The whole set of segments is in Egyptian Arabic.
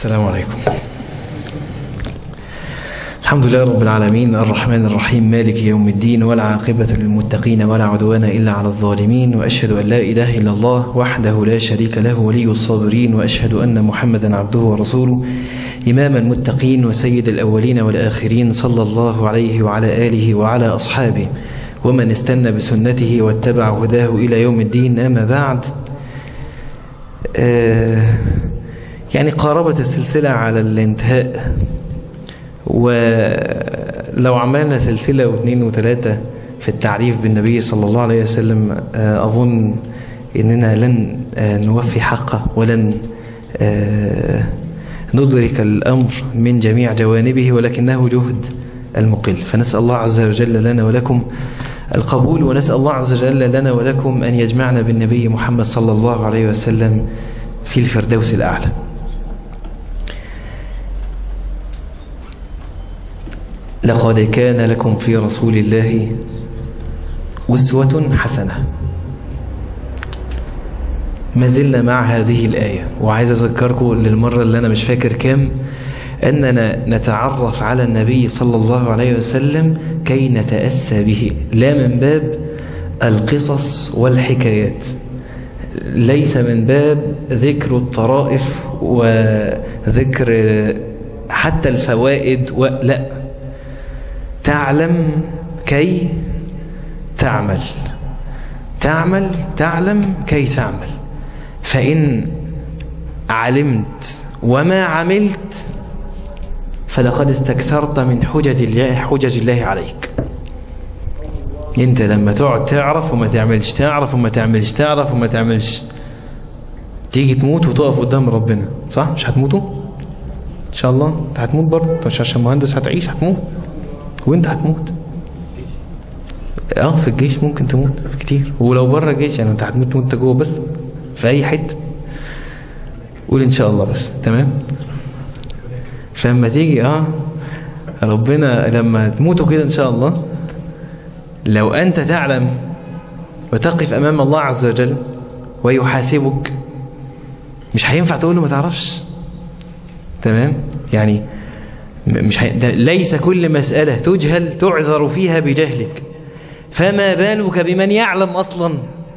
السلام عليكم الحمد لله رب العالمين الرحمن الرحيم مالك يوم الدين ولا عاقبة للمتقين ولا عدوان إلا على الظالمين وأشهد أن لا إله إلا الله وحده لا شريك له ولي الصابرين وأشهد أن محمدا عبده ورسوله إمام المتقين وسيد الأولين والآخرين صلى الله عليه وعلى آله وعلى أصحابه ومن استنى بسنته واتبع هداه إلى يوم الدين أما بعد آه يعني قاربت السلسلة على الانتهاء ولو عملنا سلسلة واثنين وثلاثة في التعريف بالنبي صلى الله عليه وسلم أظن أننا لن نوفي حقه ولن ندرك الأمر من جميع جوانبه ولكنه جهد المقل فنسأل الله عز وجل لنا ولكم القبول ونسأل الله عز وجل لنا ولكم أن يجمعنا بالنبي محمد صلى الله عليه وسلم في الفردوس الأعلى لقد كان لكم في رسول الله أسوة حسنة ما زلنا مع هذه الآية وعايز أذكركم للمرة اللي أنا مش فاكر كام أننا نتعرف على النبي صلى الله عليه وسلم كي نتأسى به لا من باب القصص والحكايات ليس من باب ذكر الطرائف وذكر حتى الفوائد لا تعلم كي تعمل تعمل تعلم كي تعمل فإن علمت وما عملت فلقد استكثرت من حجج الله حجج الله عليك انت لما تقعد تعرف وما تعملش تعرف وما تعملش تعرف وما تعملش تيجي تموت وتقف قدام ربنا صح مش هتموتوا ان شاء الله انت هتموت برضه مش عشان مهندس هتعيش هتموت وانت هتموت اه في الجيش ممكن تموت كتير ولو بره الجيش يعني انت هتموت وانت جوه بس في اي حته قول ان شاء الله بس تمام فلما تيجي اه ربنا لما تموتوا كده ان شاء الله لو انت تعلم وتقف امام الله عز وجل ويحاسبك مش هينفع تقول له ما تعرفش تمام يعني مش هي... ليس كل مسألة تجهل تعذر فيها بجهلك فما بالك بمن يعلم أصلا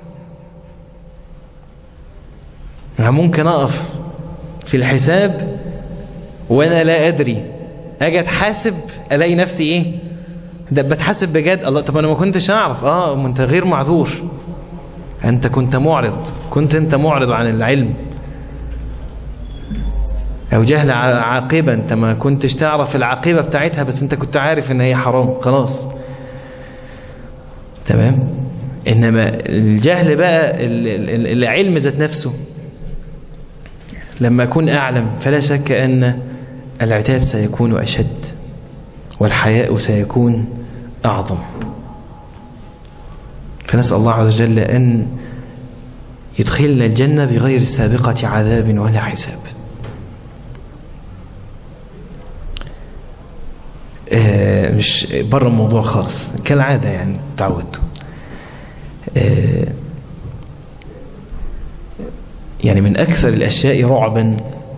ممكن أقف في الحساب وأنا لا أدري أجي أتحاسب ألاقي نفسي إيه ده بتحاسب بجد الله طب أنا ما كنتش أعرف آه ما أنت غير معذور أنت كنت معرض كنت أنت معرض عن العلم أو جهل عاقبة أنت ما كنتش تعرف العاقبة بتاعتها بس أنت كنت عارف إن هي حرام خلاص تمام إنما الجهل بقى العلم ذات نفسه لما أكون أعلم فلا شك أن العتاب سيكون أشد والحياء سيكون أعظم فنسأل الله عز وجل أن يدخلنا الجنة بغير سابقة عذاب ولا حساب آه مش بره الموضوع خالص كالعادة يعني تعودت آه يعني من أكثر الأشياء رعبا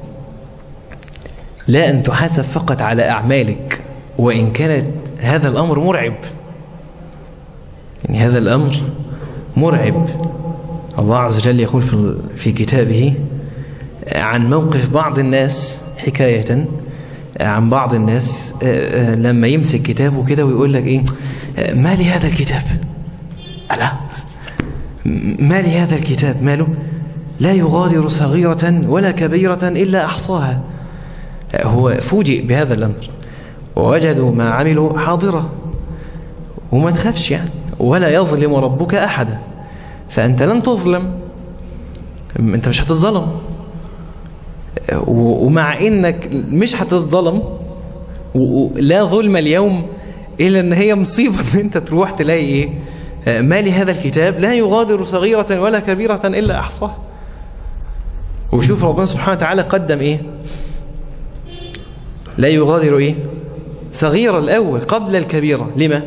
لا أن تحاسب فقط على أعمالك وإن كانت هذا الأمر مرعب يعني هذا الأمر مرعب الله عز وجل يقول في, في كتابه عن موقف بعض الناس حكاية عن بعض الناس لما يمسك كتابه كده ويقول لك ايه ما لي هذا الكتاب ألا ما لي هذا الكتاب ماله لا يغادر صغيرة ولا كبيرة إلا أحصاها هو فوجئ بهذا الأمر ووجدوا ما عملوا حاضرة وما تخافش يعني ولا يظلم ربك أحدا فأنت لن تظلم أنت مش هتظلم ومع انك مش هتتظلم لا ظلم اليوم الا ان هي مصيبة ان انت تروح تلاقي ايه ما لهذا الكتاب لا يغادر صغيرة ولا كبيرة الا احصاها وشوف ربنا سبحانه وتعالى قدم ايه لا يغادر ايه صغيرة الاول قبل الكبيرة لما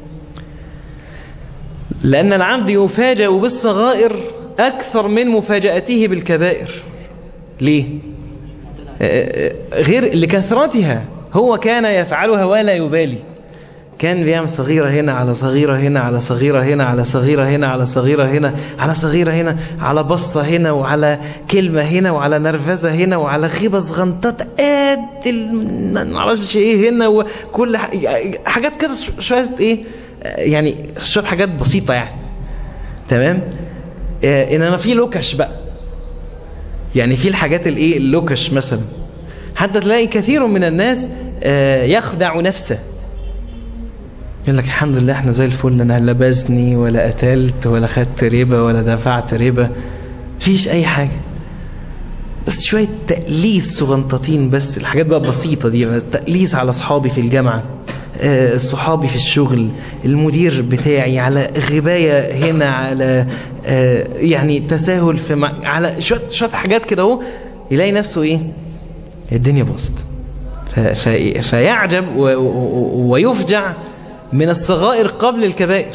لان العبد يفاجأ بالصغائر اكثر من مفاجأته بالكبائر ليه غير لكثرتها هو كان يفعلها ولا يبالي كان بيعمل صغيرة هنا على صغيرة هنا على صغيرة هنا على صغيرة هنا على صغيرة هنا على صغيرة هنا على بصة هنا وعلى كلمة هنا وعلى نرفزة هنا وعلى غيبة صغنطات قد معرفش ايه هنا وكل حاجات كده شوية ايه يعني شوية حاجات بسيطة يعني تمام آه انما في لوكش بقى يعني في الحاجات الايه اللوكش مثلا حتى تلاقي كثير من الناس آه يخدع نفسه يقول لك الحمد لله احنا زي الفل انا لا بزني ولا قتلت ولا خدت ربا ولا دفعت ربا فيش اي حاجة بس شوية تقليس صغنطتين بس الحاجات بقى بسيطة دي بس تقليس على صحابي في الجامعة آه صحابي في الشغل المدير بتاعي على غباية هنا على آه يعني تساهل في مع... على شوية شوية حاجات كده اهو يلاقي نفسه ايه الدنيا باظت فيعجب و... و... ويفجع من الصغائر قبل الكبائر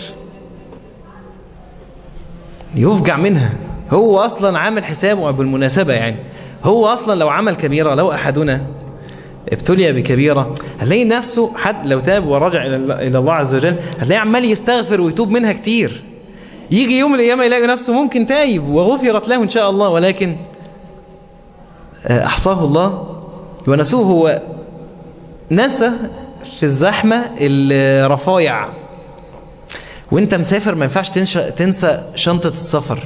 يفجع منها هو أصلا عامل حسابه بالمناسبة يعني هو أصلا لو عمل كبيرة لو أحدنا ابتلي بكبيرة هتلاقي نفسه حد لو تاب ورجع إلى الله عز وجل هتلاقي عمال يستغفر ويتوب منها كتير يجي يوم الأيام يلاقي نفسه ممكن تايب وغفرت له إن شاء الله ولكن أحصاه الله ونسوه هو نسى في الزحمة الرفايع وانت مسافر ما ينفعش تنسى شنطة السفر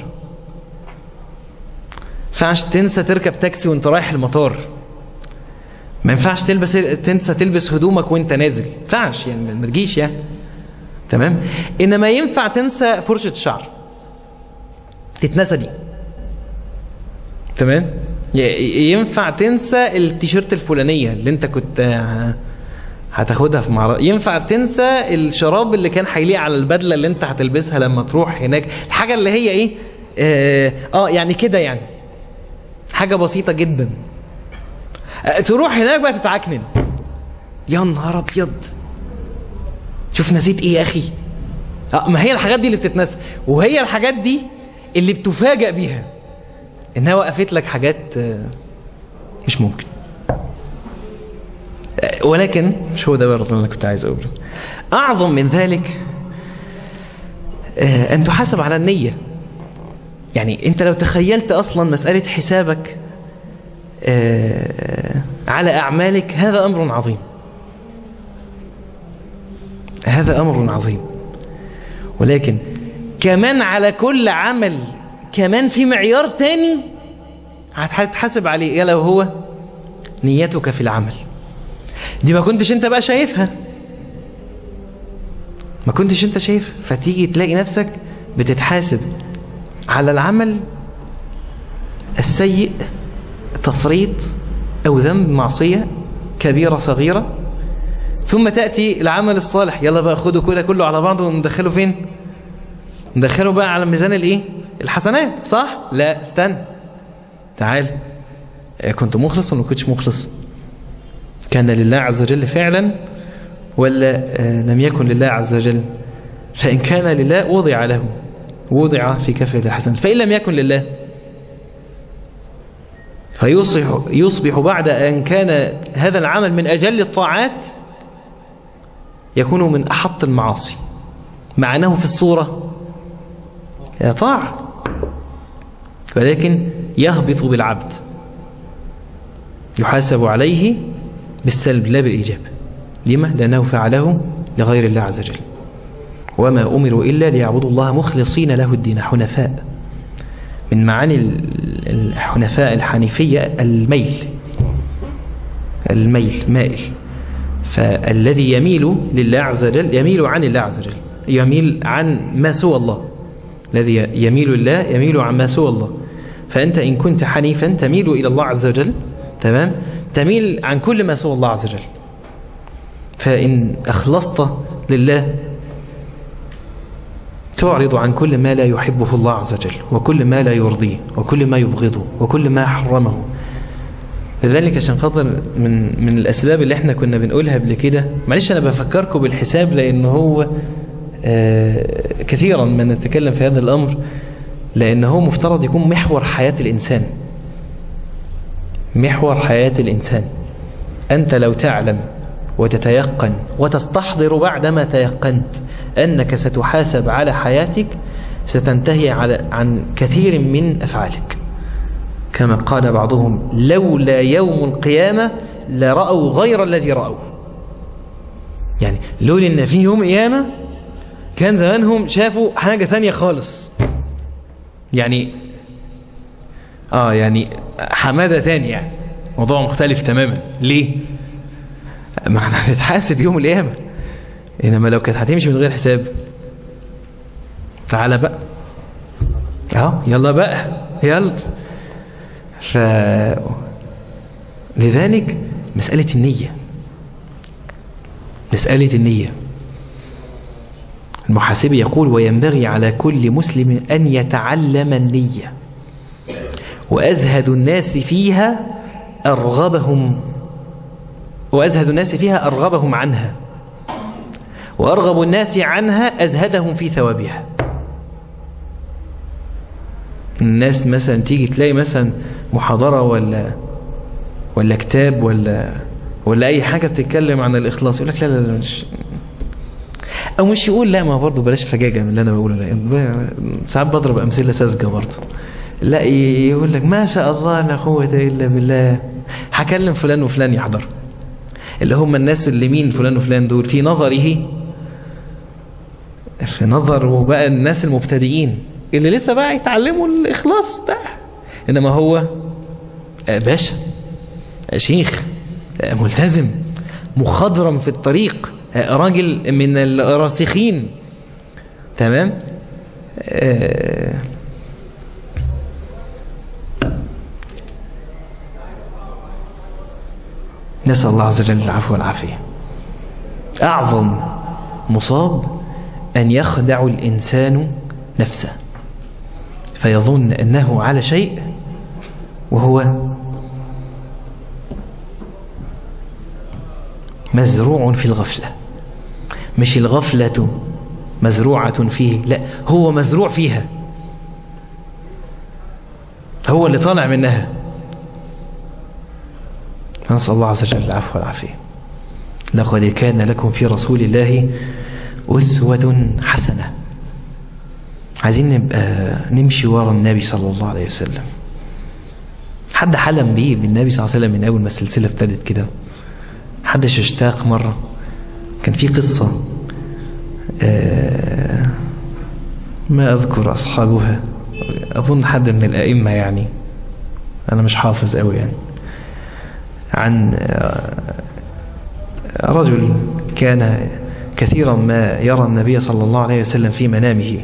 ينفعش تنسى تركب تاكسي وانت رايح المطار ما ينفعش تلبس تنسى تلبس هدومك وانت نازل ما ينفعش يعني ما تجيش يعني تمام انما ينفع تنسى فرشة الشعر تتنسى دي تمام ينفع تنسى التيشيرت الفلانية اللي انت كنت هتاخدها في معرض ينفع تنسى الشراب اللي كان هيليق على البدله اللي انت هتلبسها لما تروح هناك الحاجه اللي هي ايه اه, آه يعني كده يعني حاجه بسيطه جدا آه تروح هناك بقى تتعكنن يا نهار ابيض شوف نسيت ايه يا اخي آه ما هي الحاجات دي اللي بتتنسى وهي الحاجات دي اللي بتفاجأ بيها انها وقفت لك حاجات آه مش ممكن ولكن مش هو ده برضه اللي انا كنت عايز اقوله اعظم من ذلك ان تحاسب على النية يعني انت لو تخيلت اصلا مسألة حسابك على اعمالك هذا امر عظيم هذا امر عظيم ولكن كمان على كل عمل كمان في معيار تاني هتحاسب عليه يا لو هو نيتك في العمل دي ما كنتش انت بقى شايفها ما كنتش انت شايف فتيجي تلاقي نفسك بتتحاسب على العمل السيء تفريط او ذنب معصية كبيرة صغيرة ثم تأتي العمل الصالح يلا بقى خده كده كله على بعضه وندخله فين ندخله بقى على ميزان الايه الحسنات صح لا استنى تعال كنت مخلص ولا ما كنتش مخلص كان لله عز وجل فعلا ولا لم يكن لله عز وجل فإن كان لله وضع له وضع في كفة الحسن فإن لم يكن لله فيصبح يصبح بعد أن كان هذا العمل من أجل الطاعات يكون من أحط المعاصي مع أنه في الصورة طاعة ولكن يهبط بالعبد يحاسب عليه بالسلب لا بالإيجاب لما؟ لأنه فعله لغير الله عز وجل وما أمروا إلا ليعبدوا الله مخلصين له الدين حنفاء من معاني الحنفاء الحنيفية الميل الميل مائل فالذي يميل لله عز وجل يميل عن الله عز وجل يميل عن ما سوى الله الذي يميل لله يميل عن ما سوى الله فأنت إن كنت حنيفا تميل إلى الله عز وجل تمام تميل عن كل ما سوى الله عز وجل فإن أخلصت لله تعرض عن كل ما لا يحبه الله عز وجل وكل ما لا يرضيه وكل ما يبغضه وكل ما حرمه لذلك عشان خاطر من من الأسباب اللي احنا كنا بنقولها قبل كده معلش أنا بفكركم بالحساب لأن هو آه كثيرا ما نتكلم في هذا الأمر لأن هو مفترض يكون محور حياة الإنسان محور حياة الإنسان أنت لو تعلم وتتيقن وتستحضر بعدما تيقنت أنك ستحاسب على حياتك ستنتهي على عن كثير من أفعالك كما قال بعضهم لولا يوم القيامة لرأوا غير الذي رأوا يعني لولا ان في يوم قيامة كان زمانهم شافوا حاجة ثانية خالص يعني اه يعني حمادة ثانية يعني موضوع مختلف تماما ليه ما احنا هنتحاسب يوم القيامة انما لو كانت هتمشي من غير حساب تعالى بقى اه يلا بقى يلا ف لذلك مسألة النية مسألة النية المحاسب يقول وينبغي على كل مسلم أن يتعلم النية وأزهد الناس فيها أرغبهم وأزهد الناس فيها أرغبهم عنها وأرغب الناس عنها أزهدهم في ثوابها الناس مثلا تيجي تلاقي مثلا محاضرة ولا ولا كتاب ولا ولا أي حاجة بتتكلم عن الإخلاص يقول لك لا لا لا مش أو مش يقول لا ما برضه بلاش فجاجة من اللي أنا بقوله لا ساعات بضرب أمثلة ساذجة برضه لا يقول لك ما شاء الله لا قوة إلا بالله هكلم فلان وفلان يحضر اللي هم الناس اللي مين فلان وفلان دول في نظره في نظر بقى الناس المبتدئين اللي لسه بقى يتعلموا الإخلاص بقى إنما هو باشا شيخ ملتزم مخضرم في الطريق راجل من الراسخين تمام نسأل الله عز وجل العفو والعافية أعظم مصاب أن يخدع الإنسان نفسه فيظن أنه على شيء وهو مزروع في الغفلة مش الغفلة مزروعة فيه لا هو مزروع فيها هو اللي طالع منها نسأل الله عز وجل العفو والعافية لقد كان لكم في رسول الله أسوة حسنة عايزين نبقى نمشي ورا النبي صلى الله عليه وسلم حد حلم بيه بالنبي صلى الله عليه وسلم من أول ما السلسلة ابتدت كده حدش اشتاق مرة كان في قصة ما أذكر أصحابها أظن حد من الأئمة يعني أنا مش حافظ أوي يعني عن رجل كان كثيرا ما يرى النبي صلى الله عليه وسلم في منامه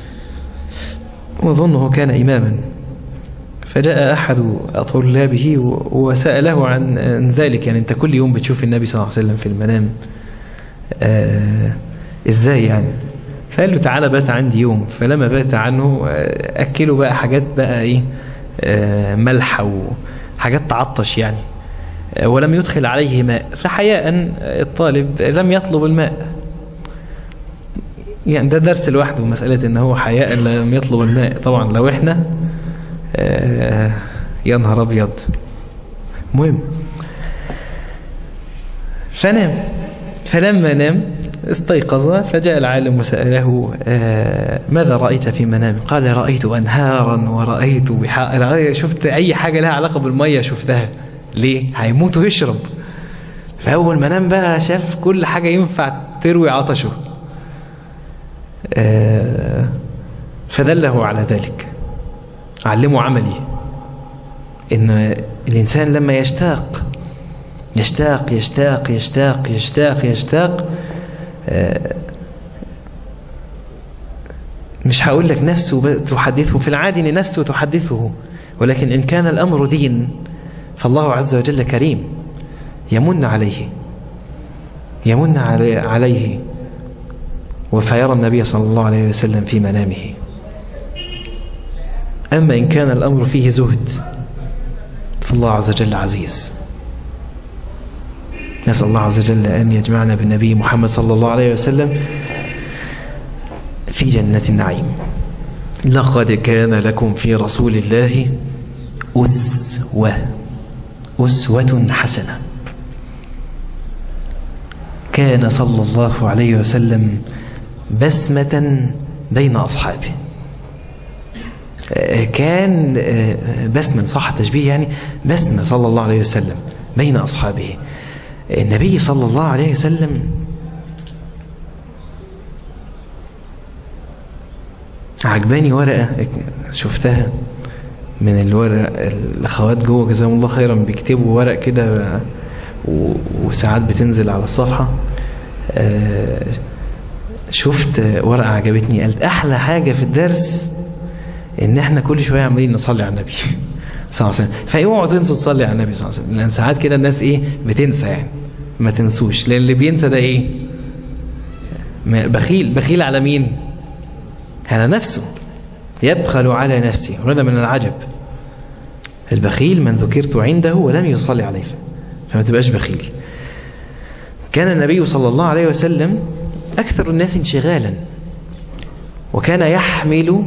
وظنه كان إماما فجاء أحد طلابه وسأله عن ذلك يعني أنت كل يوم بتشوف النبي صلى الله عليه وسلم في المنام آه إزاي يعني فقال له تعالى بات عندي يوم فلما بات عنه أكله بقى حاجات بقى إيه آه ملح وحاجات تعطش يعني ولم يدخل عليه ماء فحياء الطالب لم يطلب الماء يعني ده درس لوحده مسألة ان هو حياء لم يطلب الماء طبعا لو احنا آه يا نهار ابيض مهم فنام فلما نام استيقظ فجاء العالم وسأله آه ماذا رأيت في منام قال رأيت أنهارا ورأيت بحار شفت أي حاجة لها علاقة بالمية شفتها ليه هيموت ويشرب فأول ما نام بقى شاف كل حاجة ينفع تروي عطشه آه فدله على ذلك علمه عملي ان الانسان لما يشتاق يشتاق يشتاق يشتاق يشتاق يشتاق آه مش هقول لك نفسه تحدثه في العادي ان نفسه تحدثه ولكن ان كان الامر دين فالله عز وجل كريم يمن عليه يمن عليه وفيرى النبي صلى الله عليه وسلم في منامه أما إن كان الأمر فيه زهد فالله عز وجل عزيز نسأل الله عز وجل أن يجمعنا بالنبي محمد صلى الله عليه وسلم في جنة النعيم لقد كان لكم في رسول الله أسوة أسوة حسنة كان صلى الله عليه وسلم بسمة بين أصحابه كان بسمة صح التشبيه يعني بسمة صلى الله عليه وسلم بين أصحابه النبي صلى الله عليه وسلم عجباني ورقة شفتها من الورق الأخوات جوه جزاهم الله خيرا بيكتبوا ورق كده وساعات بتنزل على الصفحة شفت ورقة عجبتني قالت أحلى حاجة في الدرس إن إحنا كل شوية عمالين نصلي على النبي صلى الله عليه وسلم فاوعوا تنسوا تصلي على النبي صلى الله عليه وسلم لأن ساعات كده الناس إيه بتنسى يعني ما تنسوش لأن اللي بينسى ده إيه بخيل بخيل على مين على نفسه يبخل على نفسه وهذا من العجب البخيل من ذكرت عنده ولم يصلي عليه فما تبقاش بخيل كان النبي صلى الله عليه وسلم أكثر الناس انشغالا وكان يحمل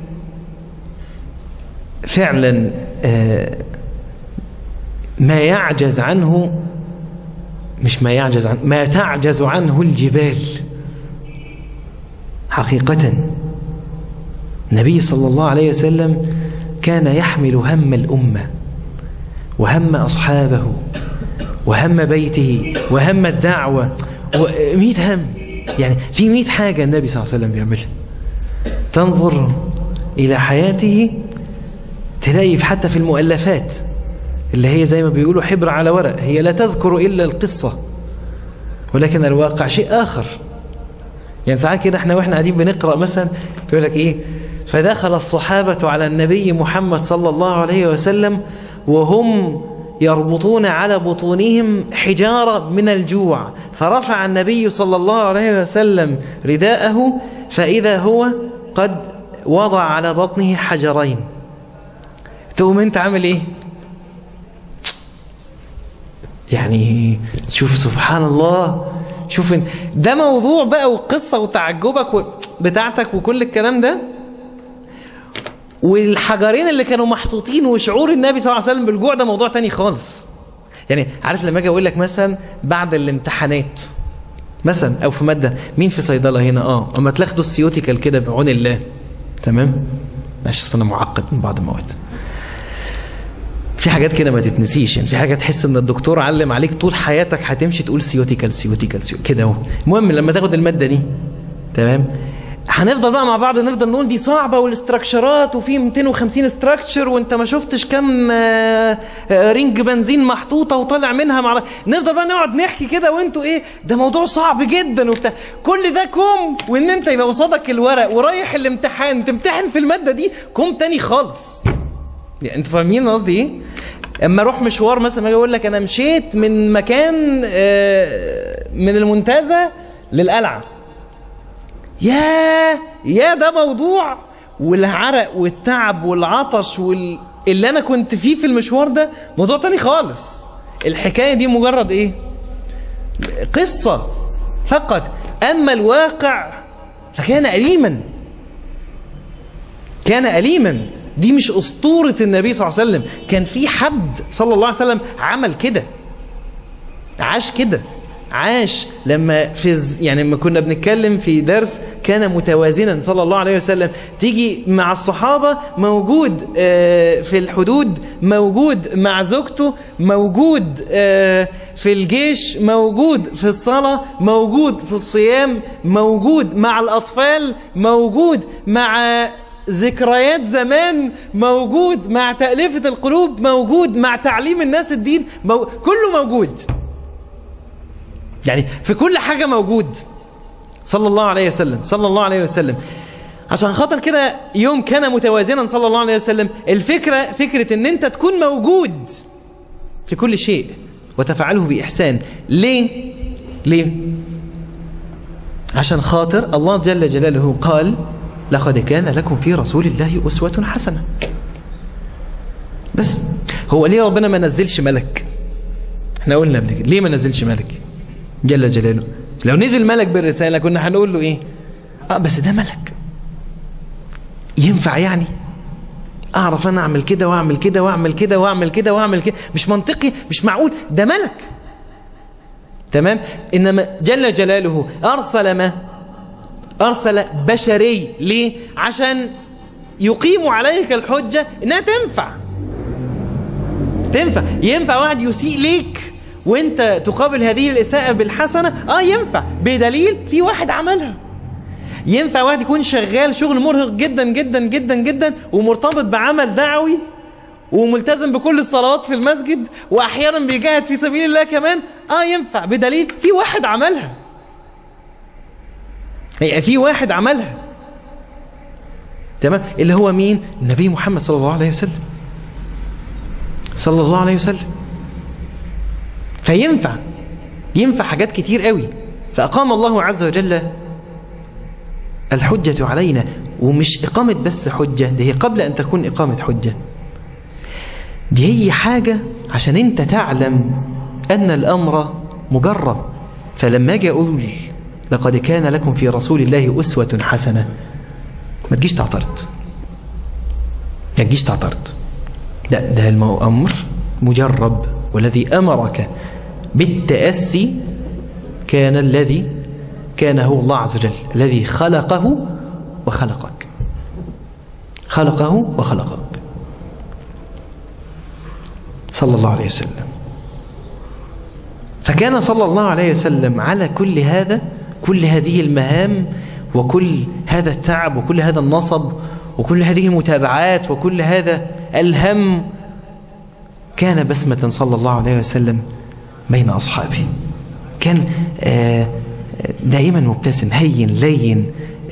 فعلا ما يعجز عنه مش ما يعجز عنه ما تعجز عنه الجبال حقيقة النبي صلى الله عليه وسلم كان يحمل هم الأمة وهم أصحابه وهم بيته وهم الدعوة ومئة هم يعني في مئة حاجة النبي صلى الله عليه وسلم بيعملها تنظر إلى حياته تلاقي حتى في المؤلفات اللي هي زي ما بيقولوا حبر على ورق هي لا تذكر إلا القصة ولكن الواقع شيء آخر يعني ساعات كده احنا واحنا قاعدين بنقرأ مثلا يقول لك ايه فدخل الصحابة على النبي محمد صلى الله عليه وسلم وهم يربطون على بطونهم حجارة من الجوع فرفع النبي صلى الله عليه وسلم رداءه فإذا هو قد وضع على بطنه حجرين تقوم انت عامل ايه يعني شوف سبحان الله شوف ده موضوع بقى وقصة وتعجبك بتاعتك وكل الكلام ده والحجرين اللي كانوا محطوطين وشعور النبي صلى الله عليه وسلم بالجوع ده موضوع تاني خالص يعني عارف لما اجي اقول لك مثلا بعد الامتحانات مثلا او في ماده مين في صيدله هنا اه اما تاخدوا السيوتيكال كده بعون الله تمام ماشي اصل انا معقد من بعض المواد في حاجات كده ما تتنسيش يعني في حاجات تحس ان الدكتور علم عليك طول حياتك هتمشي تقول سيوتيكال سيوتيكال, سيوتيكال كده اهو المهم لما تاخد الماده دي تمام هنفضل بقى مع بعض نفضل نقول دي صعبة والاستراكشرات وفي 250 استراكشر وانت ما شفتش كم رينج بنزين محطوطة وطالع منها مع نفضل بقى نقعد نحكي كده وانتوا ايه ده موضوع صعب جدا وبتاع كل ده كوم وان انت يبقى قصادك الورق ورايح الامتحان تمتحن في المادة دي كوم تاني خالص يعني انتوا فاهمين قصدي ايه اما اروح مشوار مثلا اجي اقول لك انا مشيت من مكان من المنتزه للقلعه يا يا ده موضوع والعرق والتعب والعطش وال... اللي انا كنت فيه في المشوار ده موضوع تاني خالص الحكاية دي مجرد ايه قصة فقط اما الواقع فكان أليما كان أليما دي مش أسطورة النبي صلى الله عليه وسلم كان في حد صلى الله عليه وسلم عمل كده عاش كده عاش لما في يعني لما كنا بنتكلم في درس كان متوازنا صلى الله عليه وسلم تيجي مع الصحابة موجود في الحدود موجود مع زوجته موجود في الجيش موجود في الصلاة موجود في الصيام موجود مع الأطفال موجود مع ذكريات زمان موجود مع تأليفة القلوب موجود مع تعليم الناس الدين مو... كله موجود يعني في كل حاجة موجود صلى الله عليه وسلم صلى الله عليه وسلم عشان خاطر كده يوم كان متوازنا صلى الله عليه وسلم الفكرة فكرة ان انت تكون موجود في كل شيء وتفعله بإحسان ليه ليه عشان خاطر الله جل جلاله قال لقد كان لكم في رسول الله أسوة حسنة بس هو ليه ربنا ما نزلش ملك احنا قلنا قبل كده ليه ما نزلش ملك جل جلاله لو نزل ملك بالرسالة كنا هنقول له ايه اه بس ده ملك ينفع يعني اعرف انا اعمل كده واعمل كده واعمل كده واعمل كده واعمل كده مش منطقي مش معقول ده ملك تمام انما جل جلاله ارسل ما ارسل بشري ليه عشان يقيم عليك الحجة انها تنفع تنفع ينفع واحد يسيء ليك وانت تقابل هذه الاساءة بالحسنة اه ينفع بدليل في واحد عملها ينفع واحد يكون شغال شغل مرهق جدا جدا جدا جدا ومرتبط بعمل دعوي وملتزم بكل الصلوات في المسجد واحيانا بيجاهد في سبيل الله كمان اه ينفع بدليل في واحد عملها يعني في واحد عملها تمام اللي هو مين النبي محمد صلى الله عليه وسلم صلى الله عليه وسلم فينفع ينفع حاجات كتير قوي فأقام الله عز وجل الحجة علينا ومش إقامة بس حجة دي هي قبل أن تكون إقامة حجة دي هي حاجة عشان أنت تعلم أن الأمر مجرب فلما أجي أقول لقد كان لكم في رسول الله أسوة حسنة ما تجيش تعترض ما تجيش تعترض لا ده الأمر مجرب والذي أمرك بالتأسي كان الذي كان هو الله عز وجل الذي خلقه وخلقك خلقه وخلقك صلى الله عليه وسلم فكان صلى الله عليه وسلم على كل هذا كل هذه المهام وكل هذا التعب وكل هذا النصب وكل هذه المتابعات وكل هذا الهم كان بسمة صلى الله عليه وسلم بين أصحابه كان دائما مبتسم هين لين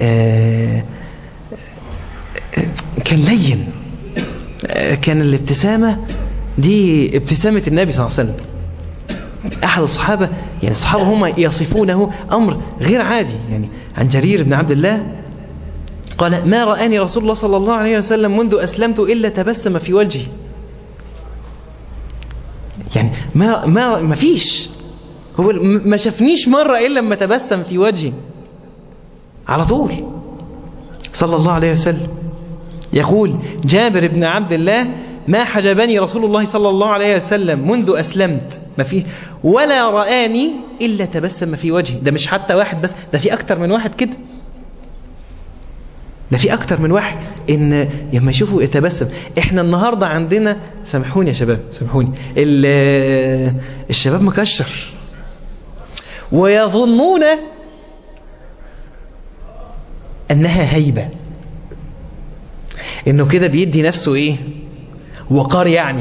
كان لين كان الابتسامة دي ابتسامة النبي صلى الله عليه وسلم أحد الصحابة يعني الصحابة هم يصفونه أمر غير عادي يعني عن جرير بن عبد الله قال ما رآني رسول الله صلى الله عليه وسلم منذ أسلمت إلا تبسم في وجهي يعني ما ما ما فيش هو ما شافنيش مرة إلا لما تبسم في وجهي على طول صلى الله عليه وسلم يقول جابر بن عبد الله ما حجبني رسول الله صلى الله عليه وسلم منذ أسلمت ما فيه ولا رآني إلا تبسم في وجهي ده مش حتى واحد بس ده في أكتر من واحد كده ده في أكتر من واحد إن لما يشوفوا يتبسم إحنا النهاردة عندنا سامحوني يا شباب سامحوني الشباب مكشر ويظنون أنها هيبة إنه كده بيدي نفسه إيه وقار يعني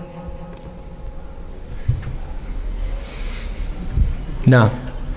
نعم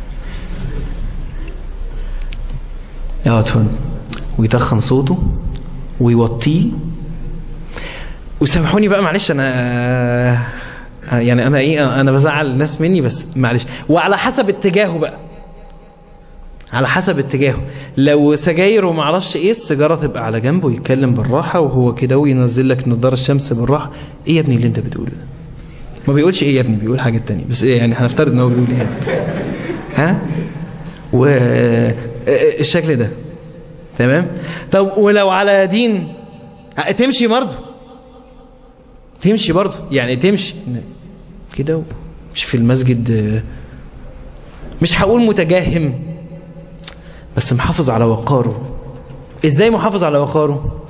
يقعد هون ويدخن صوته ويوطيه وسامحوني بقى معلش انا يعني انا ايه انا بزعل الناس مني بس معلش وعلى حسب اتجاهه بقى على حسب اتجاهه لو سجاير وما اعرفش ايه السيجاره تبقى على جنبه يتكلم بالراحه وهو كده وينزل لك نضاره الشمس بالراحه ايه يا ابني اللي انت بتقوله ده ما بيقولش ايه يا ابني بيقول حاجه تانية بس إيه يعني هنفترض ان هو بيقول ايه ها و الشكل ده تمام طب ولو على دين تمشي برضه تمشي برضه يعني تمشي كده مش في المسجد مش هقول متجهم بس محافظ على وقاره ازاي محافظ على وقاره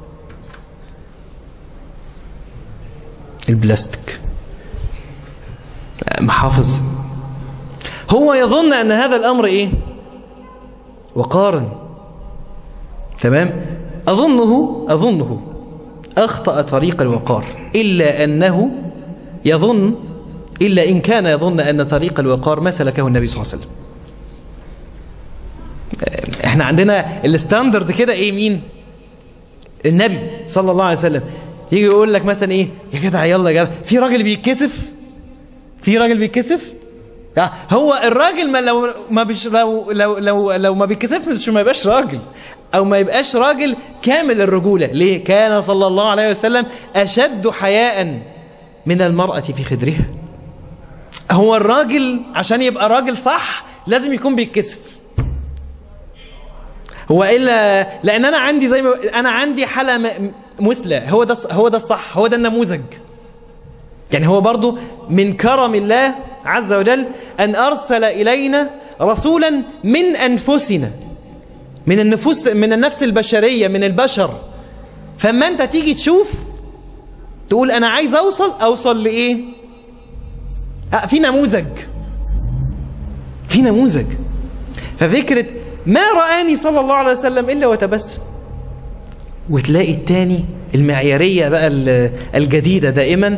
البلاستيك محافظ هو يظن ان هذا الامر ايه وقارا تمام اظنه اظنه اخطأ طريق الوقار الا انه يظن الا ان كان يظن ان طريق الوقار ما سلكه النبي صلى الله عليه وسلم احنا عندنا الستاندرد كده ايه مين النبي صلى الله عليه وسلم يجي يقول لك مثلا ايه يا جدع يلا يا جدع في راجل بيتكسف في راجل بيتكسف هو الراجل ما لو ما بيش لو لو لو لو ما بيتكسفش ما يبقاش راجل او ما يبقاش راجل كامل الرجوله ليه كان صلى الله عليه وسلم اشد حياء من المراه في خدرها هو الراجل عشان يبقى راجل صح لازم يكون بيتكسف هو الا لان انا عندي زي ما انا عندي حاله م- مثلى هو ده هو ده الصح هو ده النموذج يعني هو برضو من كرم الله عز وجل ان ارسل الينا رسولا من انفسنا من النفوس من النفس البشريه من البشر فاما انت تيجي تشوف تقول انا عايز اوصل اوصل لايه آه في نموذج في نموذج ففكرة ما رآني صلى الله عليه وسلم إلا وتبسم وتلاقي التاني المعيارية بقى ال- الجديدة دائما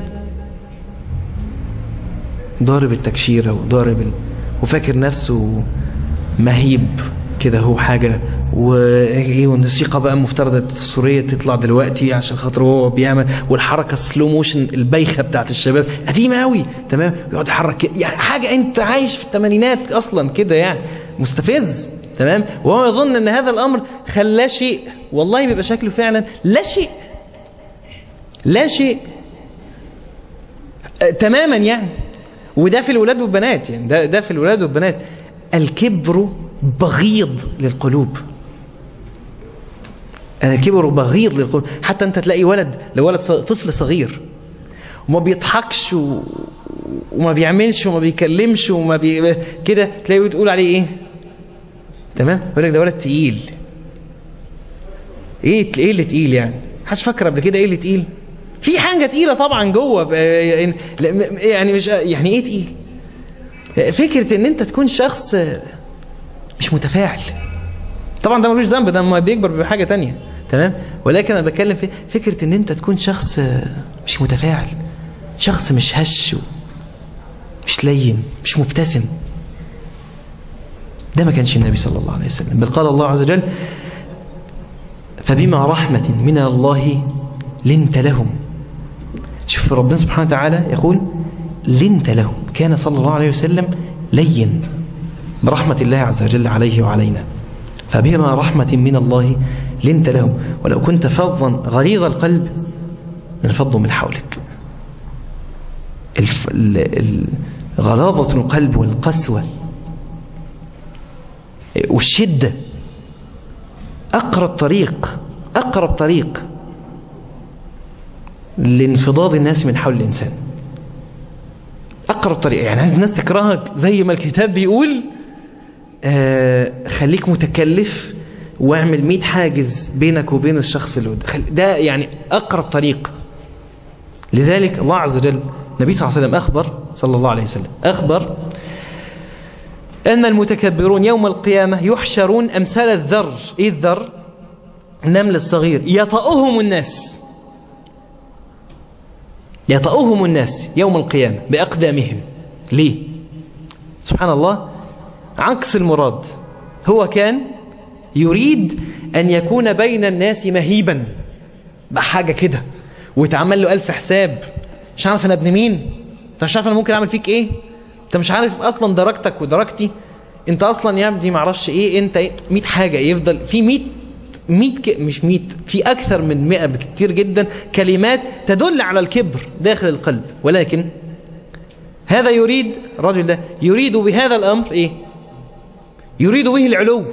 ضارب التكشيرة وضارب ال... وفاكر نفسه مهيب كده هو حاجة وايه والموسيقى بقى مفترضة التصويرية تطلع دلوقتي عشان خاطر هو بيعمل والحركة السلو موشن البايخة بتاعت الشباب قديمة قوي تمام يقعد يحرك كده يعني حاجة انت عايش في الثمانينات اصلا كده يعني مستفز تمام وهو يظن ان هذا الامر خلاه شيء والله بيبقى شكله فعلا لا شيء لا شيء آه، تماما يعني وده في الولاد والبنات يعني ده ده في الولاد والبنات الكبر بغيض للقلوب الكبر بغيض للقلوب حتى انت تلاقي ولد لو ولد ص- طفل صغير وما بيضحكش و... وما بيعملش وما بيكلمش وما بي... كده تلاقيه بتقول عليه ايه تمام يقول لك ده ولد تقيل ايه ايه اللي تقيل يعني حدش فكر قبل كده ايه اللي تقيل في حاجه تقيله طبعا جوه ب- يعني لا، م- يعني مش يعني ايه تقيل فكره ان انت تكون شخص مش متفاعل طبعا ده ملوش ذنب ده ما بيكبر بحاجه تانية تمام ولكن انا بتكلم في فكره ان انت تكون شخص مش متفاعل شخص مش هش مش لين مش مبتسم ده ما كانش النبي صلى الله عليه وسلم بل قال الله عز وجل فبما رحمة من الله لنت لهم شوف ربنا سبحانه وتعالى يقول لنت لهم كان صلى الله عليه وسلم لين برحمة الله عز وجل عليه وعلينا فبما رحمة من الله لنت لهم ولو كنت فظا غليظ القلب لانفضوا من حولك الف... ال... ال... غلاظة القلب والقسوة والشدة أقرب طريق أقرب طريق لانفضاض الناس من حول الإنسان أقرب طريق يعني عايز الناس تكرهك زي ما الكتاب بيقول آه خليك متكلف واعمل 100 حاجز بينك وبين الشخص اللي قدامك ده يعني أقرب طريق لذلك الله عز وجل النبي صلى الله عليه وسلم أخبر صلى الله عليه وسلم أخبر أن المتكبرون يوم القيامة يحشرون أمثال الذر إيه الذر النمل الصغير يطأهم الناس يطأهم الناس يوم القيامة بأقدامهم ليه سبحان الله عكس المراد هو كان يريد أن يكون بين الناس مهيبا بحاجة كده ويتعمل له ألف حساب مش عارف أنا ابن مين انت مش عارف أنا ممكن أعمل فيك إيه انت مش عارف اصلا درجتك ودرجتي انت اصلا يا ابني معرفش ايه انت ايه 100 حاجه يفضل في 100 100 ك... مش 100 في اكثر من 100 بكتير جدا كلمات تدل على الكبر داخل القلب ولكن هذا يريد الرجل ده يريد بهذا الامر ايه يريد به العلو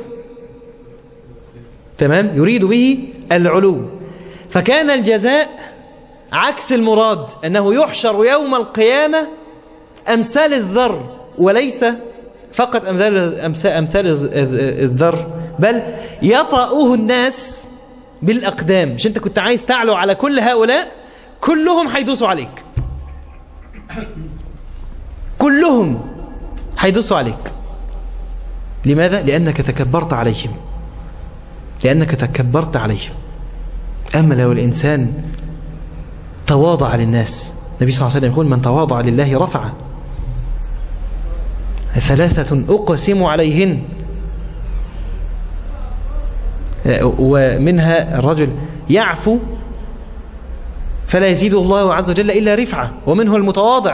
تمام يريد به العلو فكان الجزاء عكس المراد انه يحشر يوم القيامه أمثال الذر وليس فقط أمثال, أمثال, أمثال الذر بل يطأه الناس بالأقدام مش أنت كنت عايز تعلو على كل هؤلاء كلهم هيدوسوا عليك كلهم هيدوسوا عليك لماذا؟ لأنك تكبرت عليهم لأنك تكبرت عليهم أما لو الإنسان تواضع للناس النبي صلى الله عليه وسلم يقول من تواضع لله رفعه ثلاثة أقسم عليهن ومنها الرجل يعفو فلا يزيد الله عز وجل إلا رفعة ومنه المتواضع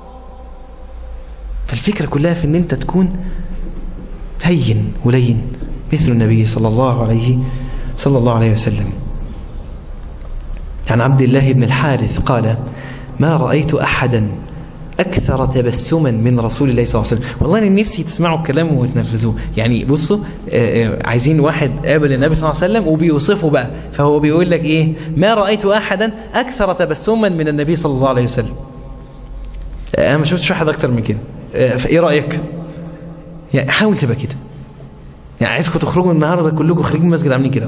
فالفكرة كلها في أن أنت تكون هين ولين مثل النبي صلى الله عليه صلى الله عليه وسلم عن عبد الله بن الحارث قال ما رأيت أحدا أكثر تبسما من رسول الله صلى الله عليه وسلم والله أنا نفسي تسمعوا الكلام وتنفذوه يعني بصوا آه، آه، عايزين واحد قابل النبي صلى الله عليه وسلم وبيوصفه بقى فهو بيقول لك إيه ما رأيت أحدا أكثر تبسما من النبي صلى الله عليه وسلم آه، أنا ما شفتش واحد أكتر من كده آه، فإيه رأيك يعني حاول تبقى كده يعني عايزكم تخرجوا النهارده كلكم خارجين من المسجد عاملين كده